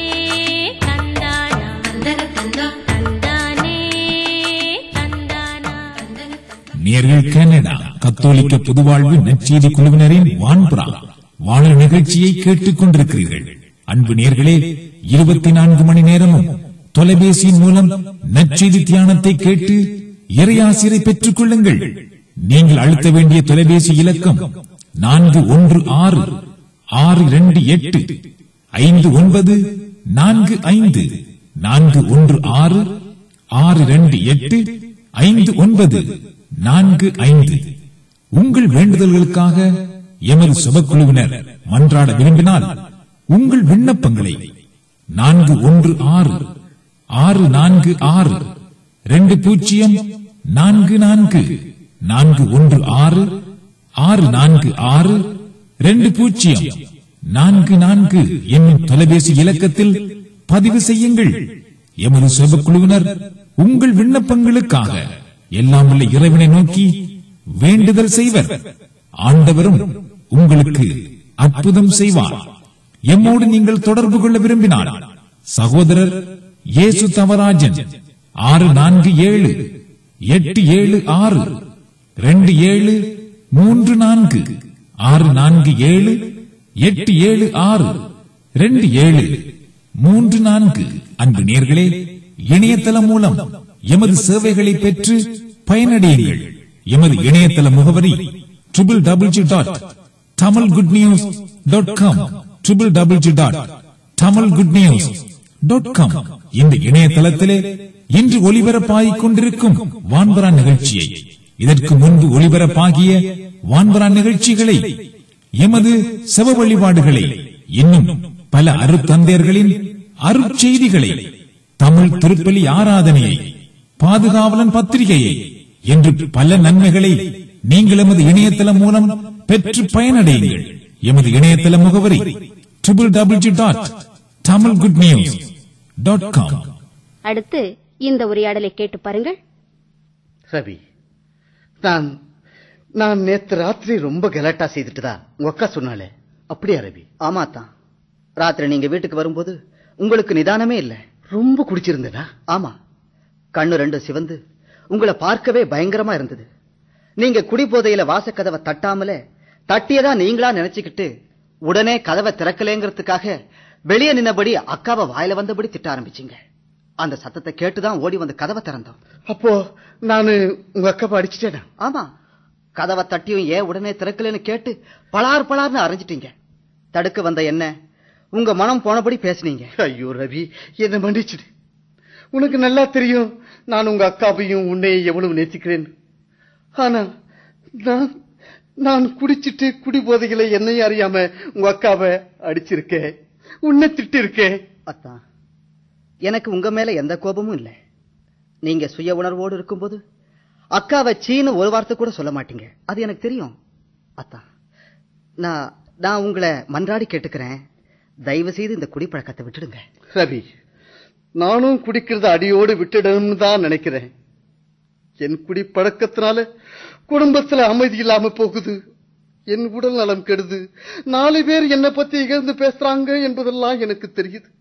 தந்தானா தந்தன தந்தா தந்தானே தந்தானா தந்தன நேர்கள் கனடா கத்தோலிக்க பொதுவாழ்வு நற்செய்தி குழுவினரின் வான்புறா வானொலி நிகழ்ச்சியை கேட்டுக் கொண்டிருக்கிறீர்கள் அன்பு நேர்களே இருபத்தி நான்கு மணி நேரமும் தொலைபேசியின் மூலம் நற்செய்தி தியானத்தை கேட்டு இறையாசிரை பெற்றுக் கொள்ளுங்கள் நீங்கள் அழுத்த வேண்டிய தொலைபேசி இலக்கம் நான்கு ஒன்று ஆறு ஆறு இரண்டு எட்டு ஐந்து ஒன்பது நான்கு ஐந்து நான்கு ஒன்று ஆறு ஆறு இரண்டு எட்டு ஐந்து ஒன்பது நான்கு ஐந்து உங்கள் வேண்டுதல்களுக்காக எமது சுபக்குழுவினர் மன்றாட விரும்பினால் உங்கள் விண்ணப்பங்களை நான்கு ஒன்று ஆறு ஆறு நான்கு ஆறு ரெண்டு பூஜ்ஜியம் நான்கு நான்கு நான்கு ஒன்று ஆறு ஆறு நான்கு ஆறு ரெண்டு பூஜ்ஜியம் நான்கு நான்கு என்னும் தொலைபேசி இலக்கத்தில் பதிவு செய்யுங்கள் எமது சுபக்குழுவினர் உங்கள் விண்ணப்பங்களுக்காக எல்லாம் உள்ள இறைவனை நோக்கி வேண்டுதல் செய்வர் ஆண்டவரும் உங்களுக்கு அற்புதம் செய்வார் எம்மோடு நீங்கள் தொடர்பு கொள்ள விரும்பினால் சகோதரர் இயேசு தவராஜன் ஆறு நான்கு ஏழு எட்டு ஏழு ஆறு ரெண்டு ஏழு மூன்று நான்கு ஆறு நான்கு ஏழு எட்டு ஏழு ஆறு ரெண்டு ஏழு மூன்று நான்கு அன்பு நேர்களே இணையதளம் மூலம் எமது சேவைகளை பெற்று பயனடையுங்கள் எமது இணையதள முகவரி triple double G dot Tamil good news dot com triple double G dot Tamil good news dot com இந்த இணையதளத்திலே இன்று ஒலிபரப்பாகிக் கொண்டிருக்கும் வான்பரா நிகழ்ச்சியை இதற்கு முன்பு ஒலிபரப்பாகிய வான்பரா நிகழ்ச்சிகளை எமது செவ வழிபாடுகளை இன்னும் பல அருத்தந்தையர்களின் அருட்செய்திகளை தமிழ் திருப்பலி ஆராதனையை பாதுகாவலன் பத்திரிகையை என்று பல நன்மைகளை நீங்கள் எமது இணையதளம் மூலம் பெற்று பயனடையுங்கள் எமது இணையதள முகவரி triple double G dot Tamil good news dot com அடுத்து இந்த உரையாடலை கேட்டு பாருங்கள் ரவி நான் நான் நேத்து ராத்திரி ரொம்ப கலாட்டா செய்துட்டுதா உங்க அக்கா சொன்னாலே அப்படியா ரவி ஆமா தான் ராத்திரி நீங்க வீட்டுக்கு வரும்போது உங்களுக்கு நிதானமே இல்ல ரொம்ப குடிச்சிருந்ததா ஆமா கண்ணு ரெண்டு சிவந்து உங்களை பார்க்கவே பயங்கரமா இருந்தது நீங்க குடிபோதையில வாசக்கதவை தட்டாமலே தட்டியதா நீங்களா நினைச்சுக்கிட்டு உடனே கதவை திறக்கலேங்கிறதுக்காக வெளியே நின்னபடி அக்காவை வாயில வந்தபடி திட்ட ஆரம்பிச்சீங்க அந்த சத்தத்தை கேட்டுதான் ஓடி வந்து கதவை திறந்தோம் அப்போ நானு உங்க அக்காவை அடிச்சிட்டேனா ஆமா கதவை தட்டியும் ஏன் உடனே திறக்கலன்னு கேட்டு பலார் பலார்னு அரைஞ்சிட்டீங்க தடுக்க வந்த என்ன உங்க மனம் போனபடி பேசுனீங்க ஐயோ ரவி என்ன மன்னிச்சிடு உனக்கு நல்லா தெரியும் நான் உங்க அக்காவையும் உன்னையும் எவ்வளவு நேசிக்கிறேன் ஆனா நான் நான் குடிச்சிட்டு குடி போதைகளை என்னையும் அறியாம உங்க அக்காவை அடிச்சிருக்கேன் உன்னை திட்டு இருக்கேன் அத்தான் எனக்கு உங்க மேல எந்த கோபமும் இல்லை நீங்க சுய உணர்வோடு இருக்கும்போது அக்காவை சீனு ஒரு வார்த்தை கூட சொல்ல மாட்டீங்க அது எனக்கு தெரியும் அத்தான் நான் நான் உங்களை மன்றாடி கேட்டுக்கிறேன் தயவு செய்து இந்த குடிப்பழக்கத்தை விட்டுடுங்க ரவி நானும் குடிக்கிறத அடியோடு விட்டுடணும்னு தான் நினைக்கிறேன் என் குடி பழக்கத்தினால குடும்பத்துல அமைதி இல்லாம போகுது என் உடல் நலம் கெடுது நாலு பேர் என்னை பத்தி இகழ்ந்து பேசுறாங்க என்பதெல்லாம் எனக்கு தெரியுது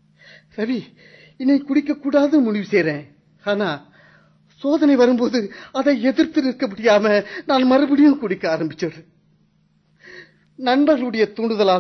ரவி இனி குடிக்க கூடாது முடிவு செய்றேன் ஆனா சோதனை வரும்போது அதை எதிர்த்து நிற்க முடியாம நான் மறுபடியும் குடிக்க ஆரம்பிச்சிடுறேன் நண்பர்களுடைய தூண்டுதலால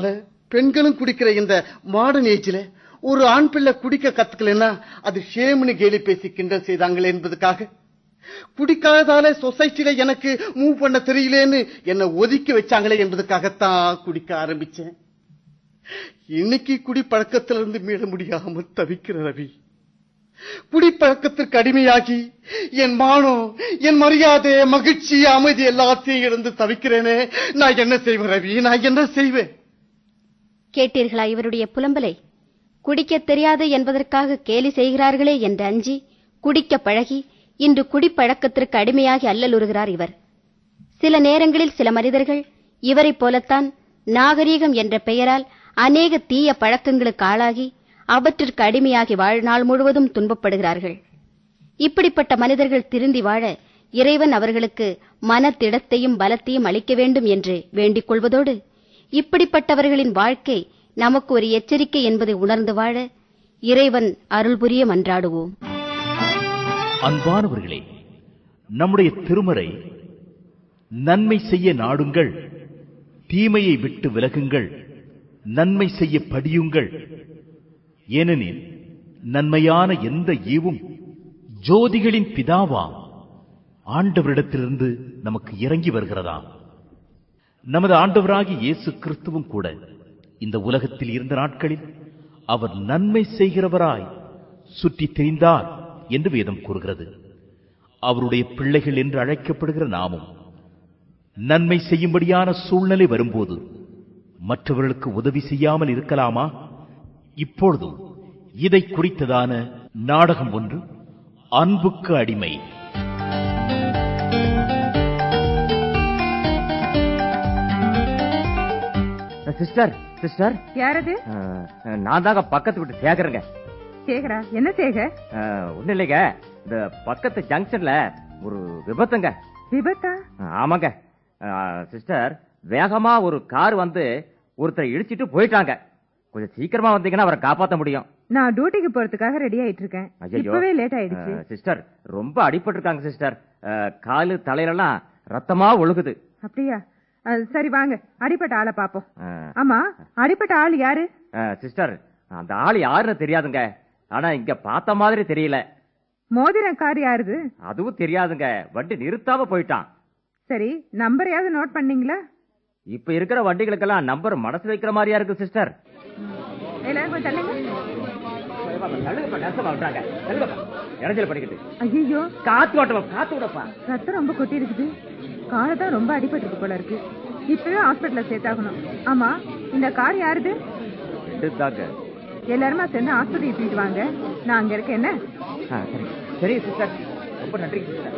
பெண்களும் குடிக்கிற இந்த மாடர்ன் ஏஜ்ல ஒரு ஆண் பிள்ளை குடிக்க கத்துக்கலன்னா அது ஷேம்னு கேலி பேசி கிண்டல் செய்தாங்களே என்பதுக்காக குடிக்காததால சொசைட்டில எனக்கு மூவ் பண்ண தெரியலேன்னு என்ன ஒதுக்கி வச்சாங்களே என்பதுக்காகத்தான் குடிக்க ஆரம்பிச்சேன் இன்னைக்கு குடி பழக்கத்துல இருந்து மீள முடியாம தவிக்கிற ரவி குடிப்பழக்கத்திற்கு அடிமையாகி என் மானம் என் மரியாதை மகிழ்ச்சி அமைதி எல்லாத்தையும் இழந்து தவிக்கிறேனே நான் என்ன செய்வேன் ரவி நான் என்ன செய்வேன் கேட்டீர்களா இவருடைய புலம்பலை குடிக்கத் தெரியாது என்பதற்காக கேலி செய்கிறார்களே என்று அஞ்சி குடிக்க பழகி இன்று குடிப்பழக்கத்திற்கு அடிமையாகி அல்லலுறுகிறார் இவர் சில நேரங்களில் சில மனிதர்கள் இவரைப் போலத்தான் நாகரீகம் என்ற பெயரால் அநேக தீய பழக்கங்களுக்கு ஆளாகி அவற்றிற்கு அடிமையாகி வாழ்நாள் முழுவதும் துன்பப்படுகிறார்கள் இப்படிப்பட்ட மனிதர்கள் திருந்தி வாழ இறைவன் அவர்களுக்கு மனத்திடத்தையும் பலத்தையும் அளிக்க வேண்டும் என்று வேண்டிக் கொள்வதோடு இப்படிப்பட்டவர்களின் வாழ்க்கை நமக்கு ஒரு எச்சரிக்கை என்பதை உணர்ந்து வாழ இறைவன் அருள் புரிய மன்றாடுவோம் அன்பானவர்களே நம்முடைய திருமறை நன்மை செய்ய நாடுங்கள் தீமையை விட்டு விலகுங்கள் நன்மை செய்ய படியுங்கள் ஏனெனில் நன்மையான எந்த ஈவும் ஜோதிகளின் பிதாவாம் ஆண்டவரிடத்திலிருந்து நமக்கு இறங்கி வருகிறதாம் நமது ஆண்டவராகி இயேசு கிறிஸ்துவும் கூட இந்த உலகத்தில் இருந்த நாட்களில் அவர் நன்மை செய்கிறவராய் சுற்றித் திரிந்தார் என்று வேதம் கூறுகிறது அவருடைய பிள்ளைகள் என்று அழைக்கப்படுகிற நாமும் நன்மை செய்யும்படியான சூழ்நிலை வரும்போது மற்றவர்களுக்கு உதவி செய்யாமல் இருக்கலாமா இப்பொழுதும் இதை குறித்ததான நாடகம் ஒன்று அன்புக்கு அடிமை சிஸ்டர் சிஸ்டர் யாரது நான் தாங்க பக்கத்து விட்டு சேகருங்க சேகரா என்ன சேகர் ஒண்ணு இல்லைங்க இந்த பக்கத்து ஜங்ஷன்ல ஒரு விபத்துங்க விபத்தா அஹ், ஆமாங்க அஹ், சிஸ்டர் வேகமா ஒரு கார் வந்து ஒருத்தரை இடிச்சிட்டு போயிட்டாங்க கொஞ்சம் சீக்கிரமா வந்தீங்கன்னா அவரை காப்பாத்த முடியும் நான் டியூட்டிக்கு போறதுக்காக ரெடி ஆயிட்டு இருக்கேன் ஐயையோ. இப்பவே லேட் ஆயிடுச்சு அஹ், சிஸ்டர் ரொம்ப அடிபட்டு இருக்காங்க சிஸ்டர் அஹ், காலு தலையிலலாம் ரத்தமா ஒழுகுது அப்படியா அஹ், சரி வாங்க அடிப்பட்ட ஆளை பாப்போம் அஹ், ஆமா அடிப்பட்ட ஆள் யாரு அஹ், சிஸ்டர் அந்த ஆள் யாருன்னு தெரியாதுங்க ஆனா இங்க பார்த்த மாதிரி தெரியல மோதிர கார் யாருது அதுவும் தெரியாதுங்க வண்டி நிறுத்தாம போயிட்டான் சரி நம்பரையாவது நோட் பண்ணீங்களா இப்ப இருக்கிற வண்டிகளுக்கெல்லாம் நம்பர் மனசு வைக்கிற மாதிரியா இருக்கு சிஸ்டர் எல்லாரும் கொஞ்சம் தள்ளுங்க இறஞ்சல் பண்ணிக்கிட்டு ஐயோ காத்து ஓட்டலாம் காத்து விடப்பா ரத்தம் ரொம்ப கொட்டி இருக்குது காலை தான் ரொம்ப அடிபட்டு போல இருக்கு இப்பவே ஹாஸ்பிட்டல்ல சேர்த்தாகணும் ஆமா இந்த கார் யாருது தாங்க எல்லாருமா சேர்ந்து ஆஸ்பத்திரி தூக்கிட்டு வாங்க நான் அங்க இருக்கேன் என்ன ஆ, சரி சரி சிஸ்டர் ரொம்ப நன்றி sister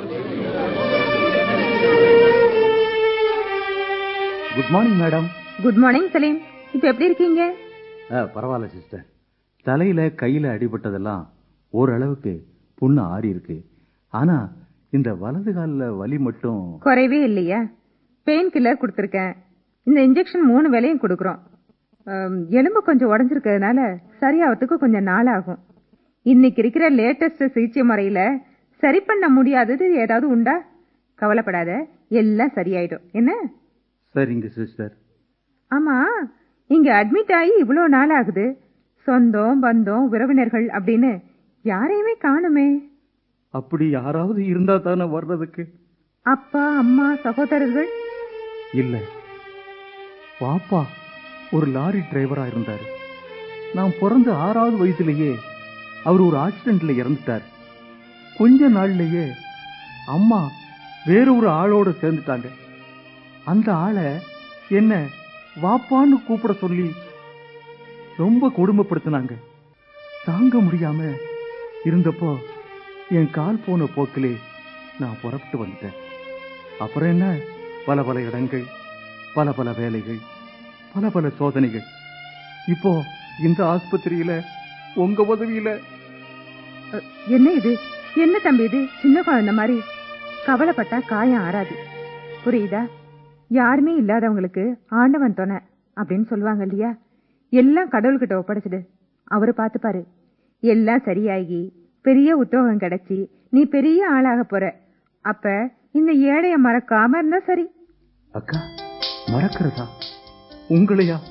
good morning madam good morning Salim இப்ப எப்படி இருக்கீங்க பரவாயில்ல சிஸ்டர் தலையில கையில அடிபட்டதெல்லாம் ஓரளவுக்கு புண்ணு ஆறி இருக்கு ஆனா இந்த வலது கால்ல வலி மட்டும் குறைவே இல்லையா பெயின் கில்லர் கொடுத்துருக்கேன் இந்த இன்ஜெக்ஷன் மூணு வேலையும் கொடுக்குறோம் ஆம், எலும்பு கொஞ்சம் உடஞ்சிருக்கிறதுனால சரியாவதுக்கு கொஞ்சம் நாள் ஆகும் இன்னைக்கு இருக்கிற லேட்டஸ்ட் சிகிச்சை முறையில சரி பண்ண முடியாதது ஏதாவது உண்டா கவலைப்படாத எல்லாம் சரியாயிடும் என்ன சரிங்க சிஸ்டர் ஆமா இங்க அட்மிட் ஆகி இவ்வளோ நாள் ஆகுது சொந்தம் பந்தம் உறவினர்கள் அப்படின்னு யாரையுமே காணுமே அப்படி யாராவது இருந்தா தானே வர்றதுக்கு அப்பா அம்மா சகோதரர்கள் இல்ல பாப்பா ஒரு லாரி டிரைவரா இருந்தாரு நான் பிறந்த ஆறாவது வயசுலயே அவர் ஒரு ஆக்சிடென்ட்ல இறந்துட்டார் கொஞ்ச நாள்லயே அம்மா வேற ஒரு ஆளோட சேர்ந்துட்டாங்க அந்த ஆளை என்ன வாப்பான்னு கூப்பிட சொல்லி ரொம்ப கொடுமைப்படுத்தினாங்க தாங்க முடியாம இருந்தப்போ என் கால் போன போக்கிலே நான் புறப்பட்டு வந்துட்டேன் அப்புறம் என்ன பல பல இடங்கள் பல பல வேலைகள் பல பல சோதனைகள் இப்போ இந்த ஆஸ்பத்திரியில உங்க உதவியில அ, என்ன இது என்ன தம்பி இது சின்ன குழந்தை மாதிரி கவலைப்பட்டா காயம் ஆறாது புரியுதா யாருமே இல்லாதவங்களுக்கு ஆண்டவன் துணை அப்படின்னு சொல்லுவாங்க இல்லையா எல்லாம் கடவுள்கிட்ட ஒப்படைச்சிடு அவரு பார்த்துப்பாரு எல்லாம் சரியாகி பெரிய உத்தியோகம் கிடைச்சி நீ பெரிய ஆளாக போற அப்ப இந்த ஏழைய மறக்காம இருந்தா சரி அக்கா மறக்கிறதா உங்களையா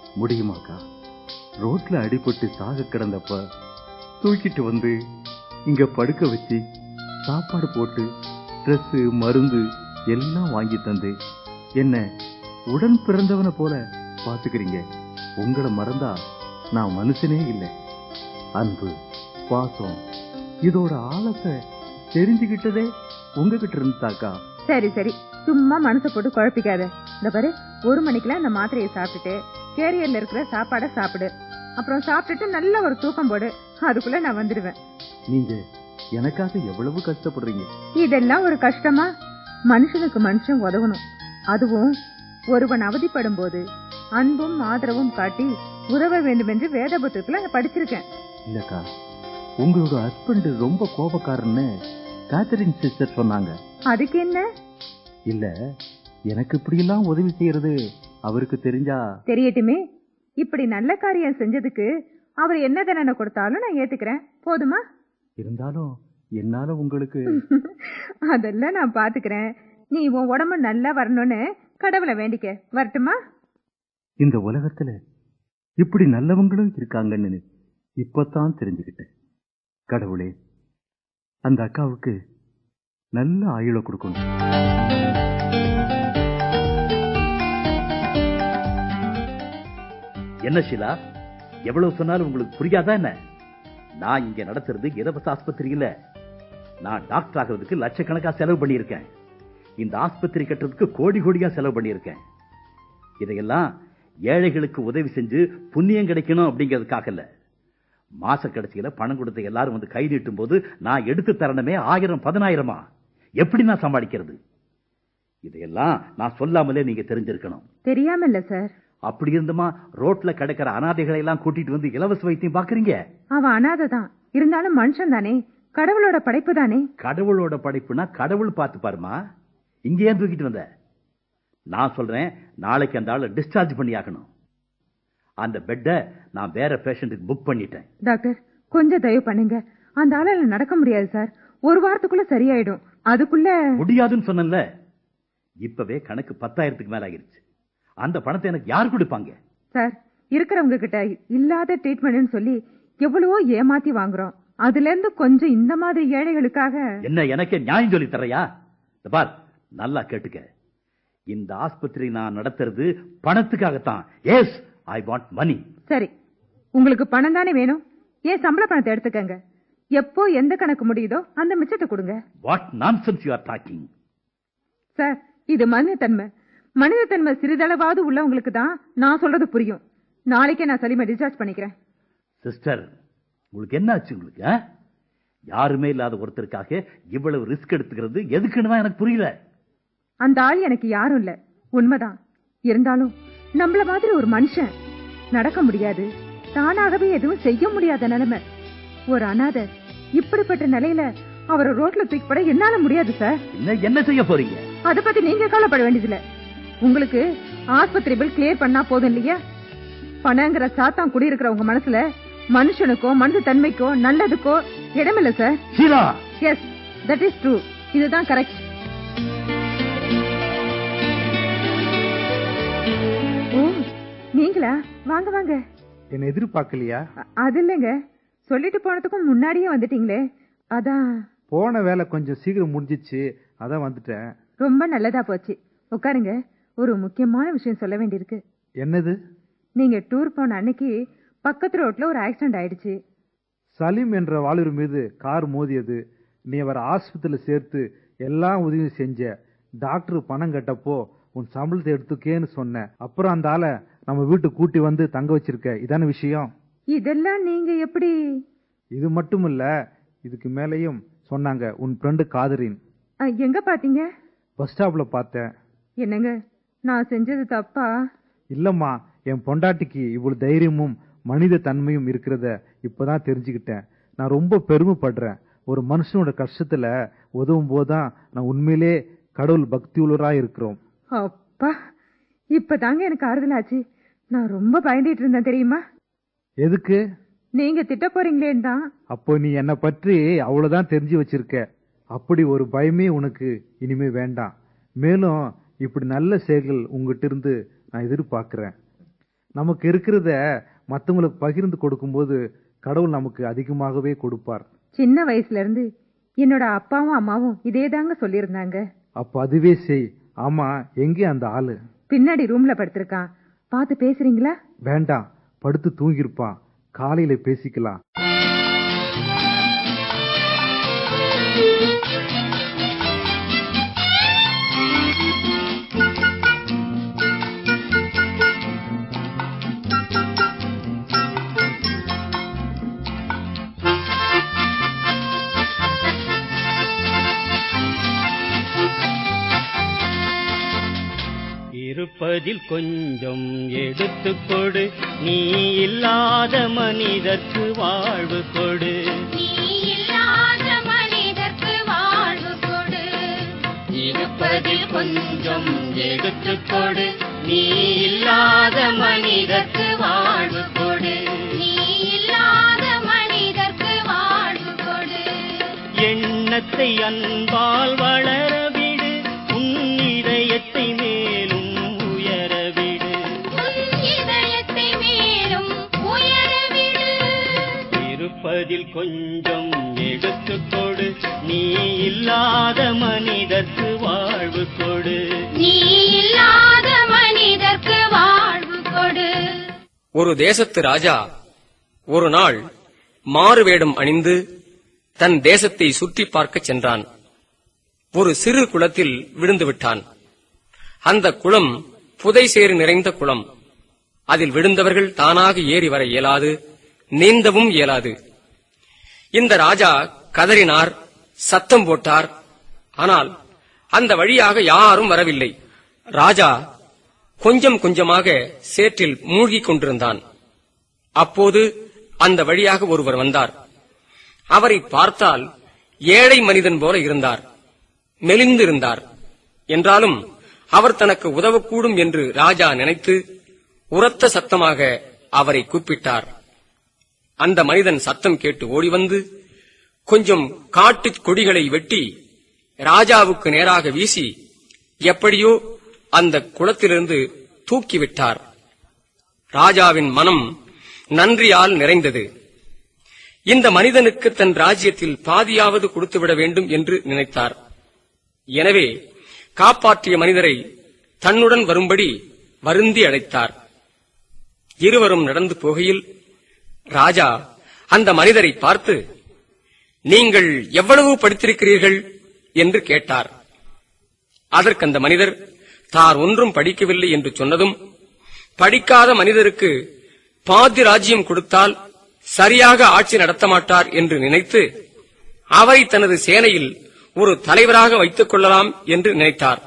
முடியுமாக்கா ரோட்ல அடிபட்டு சாக கிடந்தப்ப தூக்கிட்டு வந்து இங்க படுக்க வச்சு சாப்பாடு போட்டு Dress மருந்து எல்லாம் வாங்கி தந்து என்ன உடன் பிறந்தவனை போல பாத்துக்கிறீங்க உங்களை மறந்தா நான் மனுஷனே இல்லை அன்பு பாசம் இதோட ஆழத்தை தெரிஞ்சுக்கிட்டதே உங்ககிட்ட இருந்தாக்கா சரி சரி சும்மா மனசை போட்டு குழப்பிக்காத இந்த பாரு ஒரு மணிக்கெல்லாம் இந்த மாத்திரையை சாப்பிட்டுட்டு கேரியர்ல இருக்கிற சாப்பாடை சாப்பிடு அப்புறம் சாப்பிட்டுட்டு நல்ல ஒரு தூக்கம் போடு அதுக்குள்ள நான் வந்துடுவேன் நீங்க எனக்காக எவ்வளவு கஷ்டப்படுறீங்க இதெல்லாம் ஒரு கஷ்டமா மனுஷனுக்கு மனுஷன் உதவணும் அதுவும் ஒருவன் அவதிப்படும் போது அன்பும் ஆதரவும் காட்டி உதவ வேண்டும் என்று வேத புத்தகத்துல நான் படிச்சிருக்கேன் இல்லக்கா உங்களோட ஹஸ்பண்ட் ரொம்ப கோபக்காரன்னு கேத்தரின் சிஸ்டர் சொன்னாங்க அதுக்கு என்ன இல்ல எனக்கு இப்படியெல்லாம் உதவி செய்யறது அவருக்கு தெரிஞ்சா தெரியட்டுமே இப்படி நல்ல காரியம் செஞ்சதுக்கு அவர் என்ன தண்டனை கொடுத்தாலும் நான் ஏத்துக்கிறேன் போதுமா இருந்தாலும் என்னால உங்களுக்கு அதெல்லாம் நான் பாத்துக்கிறேன் நீ உன் உடம்பு நல்லா வரணும்னு கடவுளை வேண்டிக்க வரட்டுமா இந்த உலகத்துல இப்படி நல்லவங்களும் இருக்காங்கன்னு இப்பதான் தெரிஞ்சுக்கிட்டேன் கடவுளே அந்த அக்காவுக்கு நல்ல ஆயுள கொடுக்கணும் என்ன ஷீலா எவ்வளவு சொன்னாலும் உங்களுக்கு புரியாதா என்ன நான் இங்க நடத்துறது இலவச ஆஸ்பத்திரி இல்ல நான் டாக்டர் ஆகிறதுக்கு லட்சக்கணக்கா செலவு பண்ணியிருக்கேன் இந்த ஆஸ்பத்திரி கட்டுறதுக்கு கோடி கோடியா செலவு பண்ணியிருக்கேன் இதையெல்லாம் ஏழைகளுக்கு உதவி செஞ்சு புண்ணியம் கிடைக்கணும் அப்படிங்கிறதுக்காக இல்ல மாச கடைசியில பணம் கொடுத்த எல்லாரும் வந்து கை நீட்டும் போது நான் எடுத்து தரணுமே ஆயிரம் பதினாயிரமா எப்படி நான் சமாளிக்கிறது இதையெல்லாம் நான் சொல்லாமலே நீங்க தெரிஞ்சிருக்கணும் தெரியாம இல்ல சார் அப்படி இருந்துமா ரோட்ல கிடக்கிற அனாதைகளை எல்லாம் கூட்டிட்டு வந்து இலவச வைத்தியம் பாக்குறீங்க அவன் அனாதை தான் இருந்தாலும் மனுஷன் தானே கடவுளோட படைப்பு தானே கடவுளோட படைப்புனா கடவுள் பார்த்து பாருமா இங்க ஏன் தூக்கிட்டு வந்த நான் சொல்றேன் நாளைக்கு அந்த ஆளை டிஸ்சார்ஜ் பண்ணி ஆகணும் அந்த பெட்டை நான் வேற பேஷண்ட்டுக்கு புக் பண்ணிட்டேன் டாக்டர் கொஞ்சம் தயவு பண்ணுங்க அந்த ஆளால நடக்க முடியாது சார் ஒரு வாரத்துக்குள்ள சரியாயிடும் அதுக்குள்ள முடியாதுன்னு சொன்னேன்ல இப்பவே கணக்கு பத்தாயிரத்துக்கு மேல ஆயிருச்சு அந்த பணத்தை எனக்கு யார் கொடுப்பாங்க சார் இருக்கிறவங்க கிட்ட இல்லாத ட்ரீட்மெண்ட்னு சொல்லி எவ்வளவோ ஏமாத்தி வாங்குறோம் அதுல இருந்து கொஞ்சம் இந்த மாதிரி ஏழைகளுக்காக என்ன எனக்கே நியாயம் சொல்லி தரையா இந்த பார் நல்லா கேட்டுக்க இந்த ஆஸ்பத்திரி நான் நடத்துறது பணத்துக்காகத்தான் எஸ் ஐ வாண்ட் மணி சரி உங்களுக்கு பணம் தானே வேணும் ஏன் சம்பள பணத்தை எடுத்துக்கங்க எப்போ எந்த கணக்கு முடியுதோ அந்த மிச்சத்தை கொடுங்க what nonsense you are talking sir இது மனிதத்தன்மை மனிதத்தன்மை சிறிதளவாவது உள்ளவங்களுக்கு தான் நான் சொல்றது புரியும் நாளைக்கே நான் சலீமை டிஸ்சார்ஜ் பண்ணிக்கிறேன் சிஸ்டர் உங்களுக்கு என்ன ஆச்சு உங்களுக்கு ஆ? யாருமே இல்லாத ஒருத்தருக்காக இவ்வளவு ரிஸ்க் எடுத்துக்கிறது எதுக்குன்னு தான் எனக்கு புரியல அந்த ஆள் எனக்கு யாரும் இல்ல உண்மைதான் இருந்தாலும் நம்மள மாதிரி ஒரு மனுஷன் நடக்க முடியாது தானாகவே எதுவும் செய்ய முடியாத நிலைமை ஒரு அனாதை இப்படிப்பட்ட நிலையில அவரை ரோட்ல தூக்கி போட என்னால முடியாது சார் என்ன என்ன செய்ய போறீங்க அத பத்தி நீங்க கவலைப்பட வேண்டியதில்ல உங்களுக்கு ஆஸ்பத்திரி பில் கிளியர் பண்ணா போதும் இல்லையா பணங்கிற சாத்தான் குடியிருக்கிற உங்க மனசுல மனுஷனுக்கோ மனித தன்மைக்கோ நல்லதுக்கோ இடமில்ல sir Sheela yes that is true இதுதான் கரெக்ட் ஓ நீங்களா வாங்க வாங்க என்ன எதிர்பார்க்கலையா அ- அது இல்லைங்க சொல்லிட்டு போனதுக்கும் முன்னாடியே வந்துட்டீங்களே அதான் போன வேலை கொஞ்சம் சீக்கிரம் முடிஞ்சிச்சு அதான் வந்துட்டேன் ரொம்ப நல்லதா போச்சு உட்காருங்க ஒரு முக்கியமான விஷயம் சொல்ல வேண்டியிருக்கு என்னது நீங்க டூர் போன அன்னைக்கு பக்கத்து ரோட்ல ஒரு ஆக்சிடென்ட் ஆயிடுச்சு சலீம் என்ற வாலிபர் மீது கார் மோதியது நீ அவரை ஆஸ்பத்திரியில் சேர்த்து எல்லா உதவியும் செஞ்ச டாக்டர் பணம் கட்டப்போ உன் சம்பளத்தை எடுத்துக்கேன்னு சொன்னேன் அப்புறம் அந்த ஆளை நம்ம வீட்டுக்கு கூட்டி வந்து தங்க வச்சிருக்க இதான விஷயம் இதெல்லாம் நீங்க எப்படி இது மட்டும் இல்ல இதுக்கு மேலேயும் சொன்னாங்க உன் ஃப்ரெண்டு காதரின் அ, எங்க பாத்தீங்க பஸ் ஸ்டாப்ல பார்த்தேன் என்னங்க நான் செஞ்சது தப்பா இல்லம்மா என் பொண்டாட்டிக்கு இவ்வளவு தைரியமும் மனித தன்மையும் இருக்கிறத இப்பதான் தெரிஞ்சுக்கிட்டேன் நான் ரொம்ப பெருமைப்படுறேன் ஒரு மனுஷனோட கஷ்டத்துல உதவும் போதுதான் நான் உண்மையிலே கடவுள் பக்தி உள்ளவரா இருக்கிறோம் அப்பா இப்பதாங்க எனக்கு ஆறுதலாச்சு நான் ரொம்ப பயந்துட்டு இருந்தேன் தெரியுமா எதுக்கு நீங்க திட்ட போறீங்களேன்னு தான் அப்போ நீ என்னை பற்றி அவ்வளவுதான் தெரிஞ்சு வச்சிருக்க அப்படி ஒரு பயமே உனக்கு இனிமே வேண்டாம் மேலும் இப்படி நல்ல செயல்கள் உங்ககிட்ட இருந்து நான் எதிர்பார்க்கிறேன் நமக்கு இருக்கிறத மத்தவங்களுக்கு பகிர்ந்து கொடுக்கும்போது கடவுள் நமக்கு அதிகமாகவே கொடுப்பார் சின்ன வயசுல இருந்து என்னோட அப்பாவும் அம்மாவும் இதே தாங்க சொல்லியிருந்தாங்க அப்ப அதுவே செய் ஆமா எங்கே அந்த ஆளு பின்னாடி ரூம்ல படுத்திருக்கான் பார்த்து பேசுறீங்களா வேண்டாம் படுத்து தூங்கியிருப்பான் காலையில பேசிக்கலாம் இருப்பதில் கொஞ்சம் எடுத்துக் கொடு நீ இல்லாத மனிதர்க்கு வாழ்வு கொடு இல்லாத மனிதர்க்கு வாழ்வு கொடு இருப்பதில் கொஞ்சம் எடுத்துக் கொடு நீ இல்லாத மனிதர்க்கு வாழ்வு கொடு நீ இல்லாத மனிதர்க்கு வாழ்வு கொடு எண்ணத்தை அன்பால் வளர விடு உன் இதயத்தை மேலும் உயர விடு உன் இதயத்தை மேலும் உயரவிடு இருப்பதில் கொஞ்சம் எடுத்துக் கொடு நீ இல்லாத மனிதர்க்கு வாழ்வு கொடு நீ இல்லாத மனிதர்க்கு வாழ்வு கொடு ஒரு தேசத்து ராஜா ஒரு நாள் மாறு வேடம் அணிந்து தன் தேசத்தை சுற்றி பார்க்கச் சென்றான் ஒரு சிறு குளத்தில் விழுந்து விட்டான் அந்த குளம் புதை சேறு நிறைந்த குளம் அதில் விழுந்தவர்கள் தானாக ஏறி வர இயலாது நீந்தவும் இயலாது இந்த ராஜா கதறினார் சத்தம் போட்டார் ஆனால் அந்த வழியாக யாரும் வரவில்லை ராஜா கொஞ்சம் கொஞ்சமாக சேற்றில் மூழ்கிக் கொண்டிருந்தான் அப்போது அந்த வழியாக ஒருவர் வந்தார் அவரை பார்த்தால் ஏழை மனிதன் போல இருந்தார் மெலிந்திருந்தார் என்றாலும் அவர் தனக்கு உதவக்கூடும் என்று ராஜா நினைத்து உரத்த சத்தமாக அவரை கூப்பிட்டார் அந்த மனிதன் சத்தம் கேட்டு ஓடி வந்து கொஞ்சம் காட்டுக் கொடிகளை வெட்டி ராஜாவுக்கு நேராக வீசி எப்படியோ அந்த குளத்திலிருந்து தூக்கிவிட்டார் ராஜாவின் மனம் நன்றியால் நிறைந்தது இந்த மனிதனுக்கு தன் ராஜ்யத்தில் பாதியாவது கொடுத்துவிட வேண்டும் என்று நினைத்தார் எனவே காப்பாற்றிய மனிதரை தன்னுடன் வரும்படி வருந்தி அழைத்தார் இருவரும் நடந்து போகையில் ராஜா அந்த மனிதரை பார்த்து நீங்கள் எவ்வளவு படித்திருக்கிறீர்கள் என்று கேட்டார் அதற்கு அந்த மனிதர் தார் ஒன்றும் படிக்கவில்லை என்று சொன்னதும் படிக்காத மனிதருக்கு பாதி ராஜ்யம் கொடுத்தால் சரியாக ஆட்சி நடத்த மாட்டார் என்று நினைத்து அவரை தனது சேனையில் ஒரு தலைவராக வைத்துக் கொள்ளலாம் என்று நினைத்தார்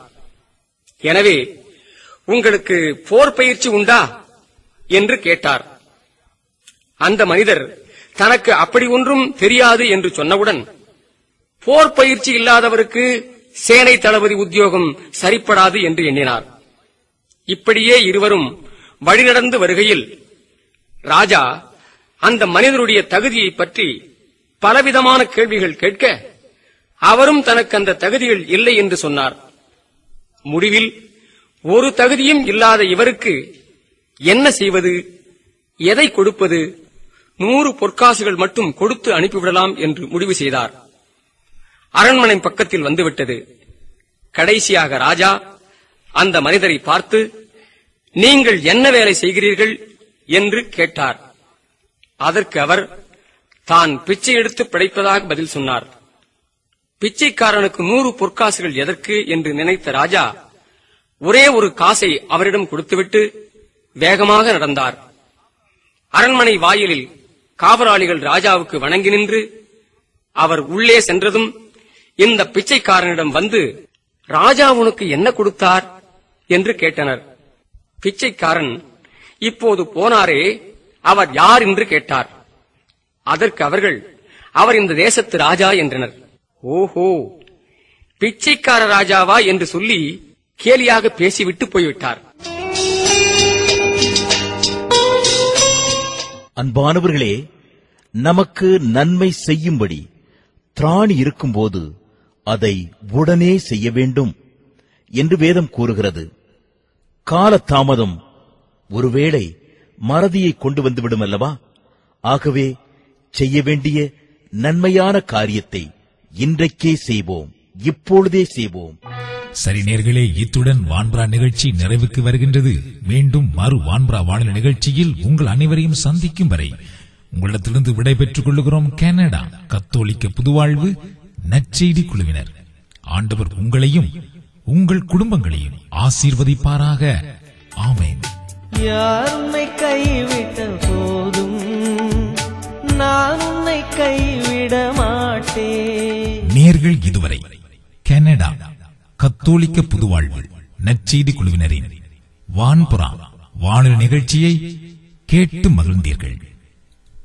எனவே உங்களுக்கு போர் பயிற்சி உண்டா என்று கேட்டார் அந்த மனிதர் தனக்கு அப்படி ஒன்றும் தெரியாது என்று சொன்னவுடன் போர் பயிற்சி இல்லாதவருக்கு சேனை தளபதி உத்தியோகம் சரிப்படாது என்று எண்ணினார் இப்படியே இருவரும் வழிநடந்து வருகையில் ராஜா அந்த மனிதருடைய தகுதியை பற்றி பலவிதமான கேள்விகள் கேட்க அவரும் தனக்கு அந்த தகுதிகள் இல்லை என்று சொன்னார் முடிவில் ஒரு தகுதியும் இல்லாத இவருக்கு என்ன செய்வது எதை கொடுப்பது நூறு பொற்காசுகள் மட்டும் கொடுத்து அனுப்பிவிடலாம் என்று முடிவு செய்தார் அரண்மனை பக்கத்தில் வந்துவிட்டது கடைசியாக ராஜா அந்த மனிதரை பார்த்து நீங்கள் என்ன வேலை செய்கிறீர்கள் என்று கேட்டார் அதற்கு அவர் தான் பிச்சை எடுத்து பிழைப்பதாக பதில் சொன்னார் பிச்சைக்காரனுக்கு நூறு பொற்காசுகள் எதற்கு என்று நினைத்த ராஜா ஒரே ஒரு காசை அவரிடம் கொடுத்துவிட்டு வேகமாக நடந்தார் அரண்மனை வாயிலில் காவலாளிகள் ராஜாவுக்கு வணங்கி நின்று அவர் உள்ளே சென்றதும் இந்த பிச்சைக்காரனிடம் வந்து ராஜா உனக்கு என்ன கொடுத்தார் என்று கேட்டனர் பிச்சைக்காரன் இப்போது போனாரே அவர் யார் என்று கேட்டார் அதற்கு அவர்கள் அவர் இந்த தேசத்து ராஜா என்றனர் ஓஹோ பிச்சைக்கார ராஜாவா என்று சொல்லி கேலியாக பேசிவிட்டு போய்விட்டார் அன்பானவர்களே நமக்கு நன்மை செய்யும்படி திராணி இருக்கும்போது அதை உடனே செய்ய வேண்டும் என்று வேதம் கூறுகிறது காலதாமதம் ஒருவேளை மறதியை கொண்டு வந்துவிடும் அல்லவா ஆகவே செய்ய வேண்டிய நன்மையான காரியத்தை இன்றைக்கே செய்வோம் இப்பொழுதே செய்வோம் சரி நேர்களே இத்துடன் வான்பரா நிகழ்ச்சி நிறைவுக்கு வருகின்றது மீண்டும் மறு வான்பரா வானொலி நிகழ்ச்சியில் உங்கள் அனைவரையும் சந்திக்கும் வரை உங்களிடத்திலிருந்து விடைபெற்றுக் கொள்ளுகிறோம் கனடா கத்தோலிக்க புதுவாழ்வு நற்செய்தி குழுவினர் ஆண்டவர் உங்களையும் உங்கள் குடும்பங்களையும் ஆசீர்வதிப்பாராக ஆமென் யார் உன்னை கைவிட்ட போதும் நான் உன்னை கைவிட மாட்டேன் நேர்கள் இதுவரை கனடா கத்தோலிக்க புதுவாழ்வு நற்செய்தி குழுவினரின் வான்புறா வானொலி நிகழ்ச்சியை கேட்டு மகிழ்ந்தீர்கள்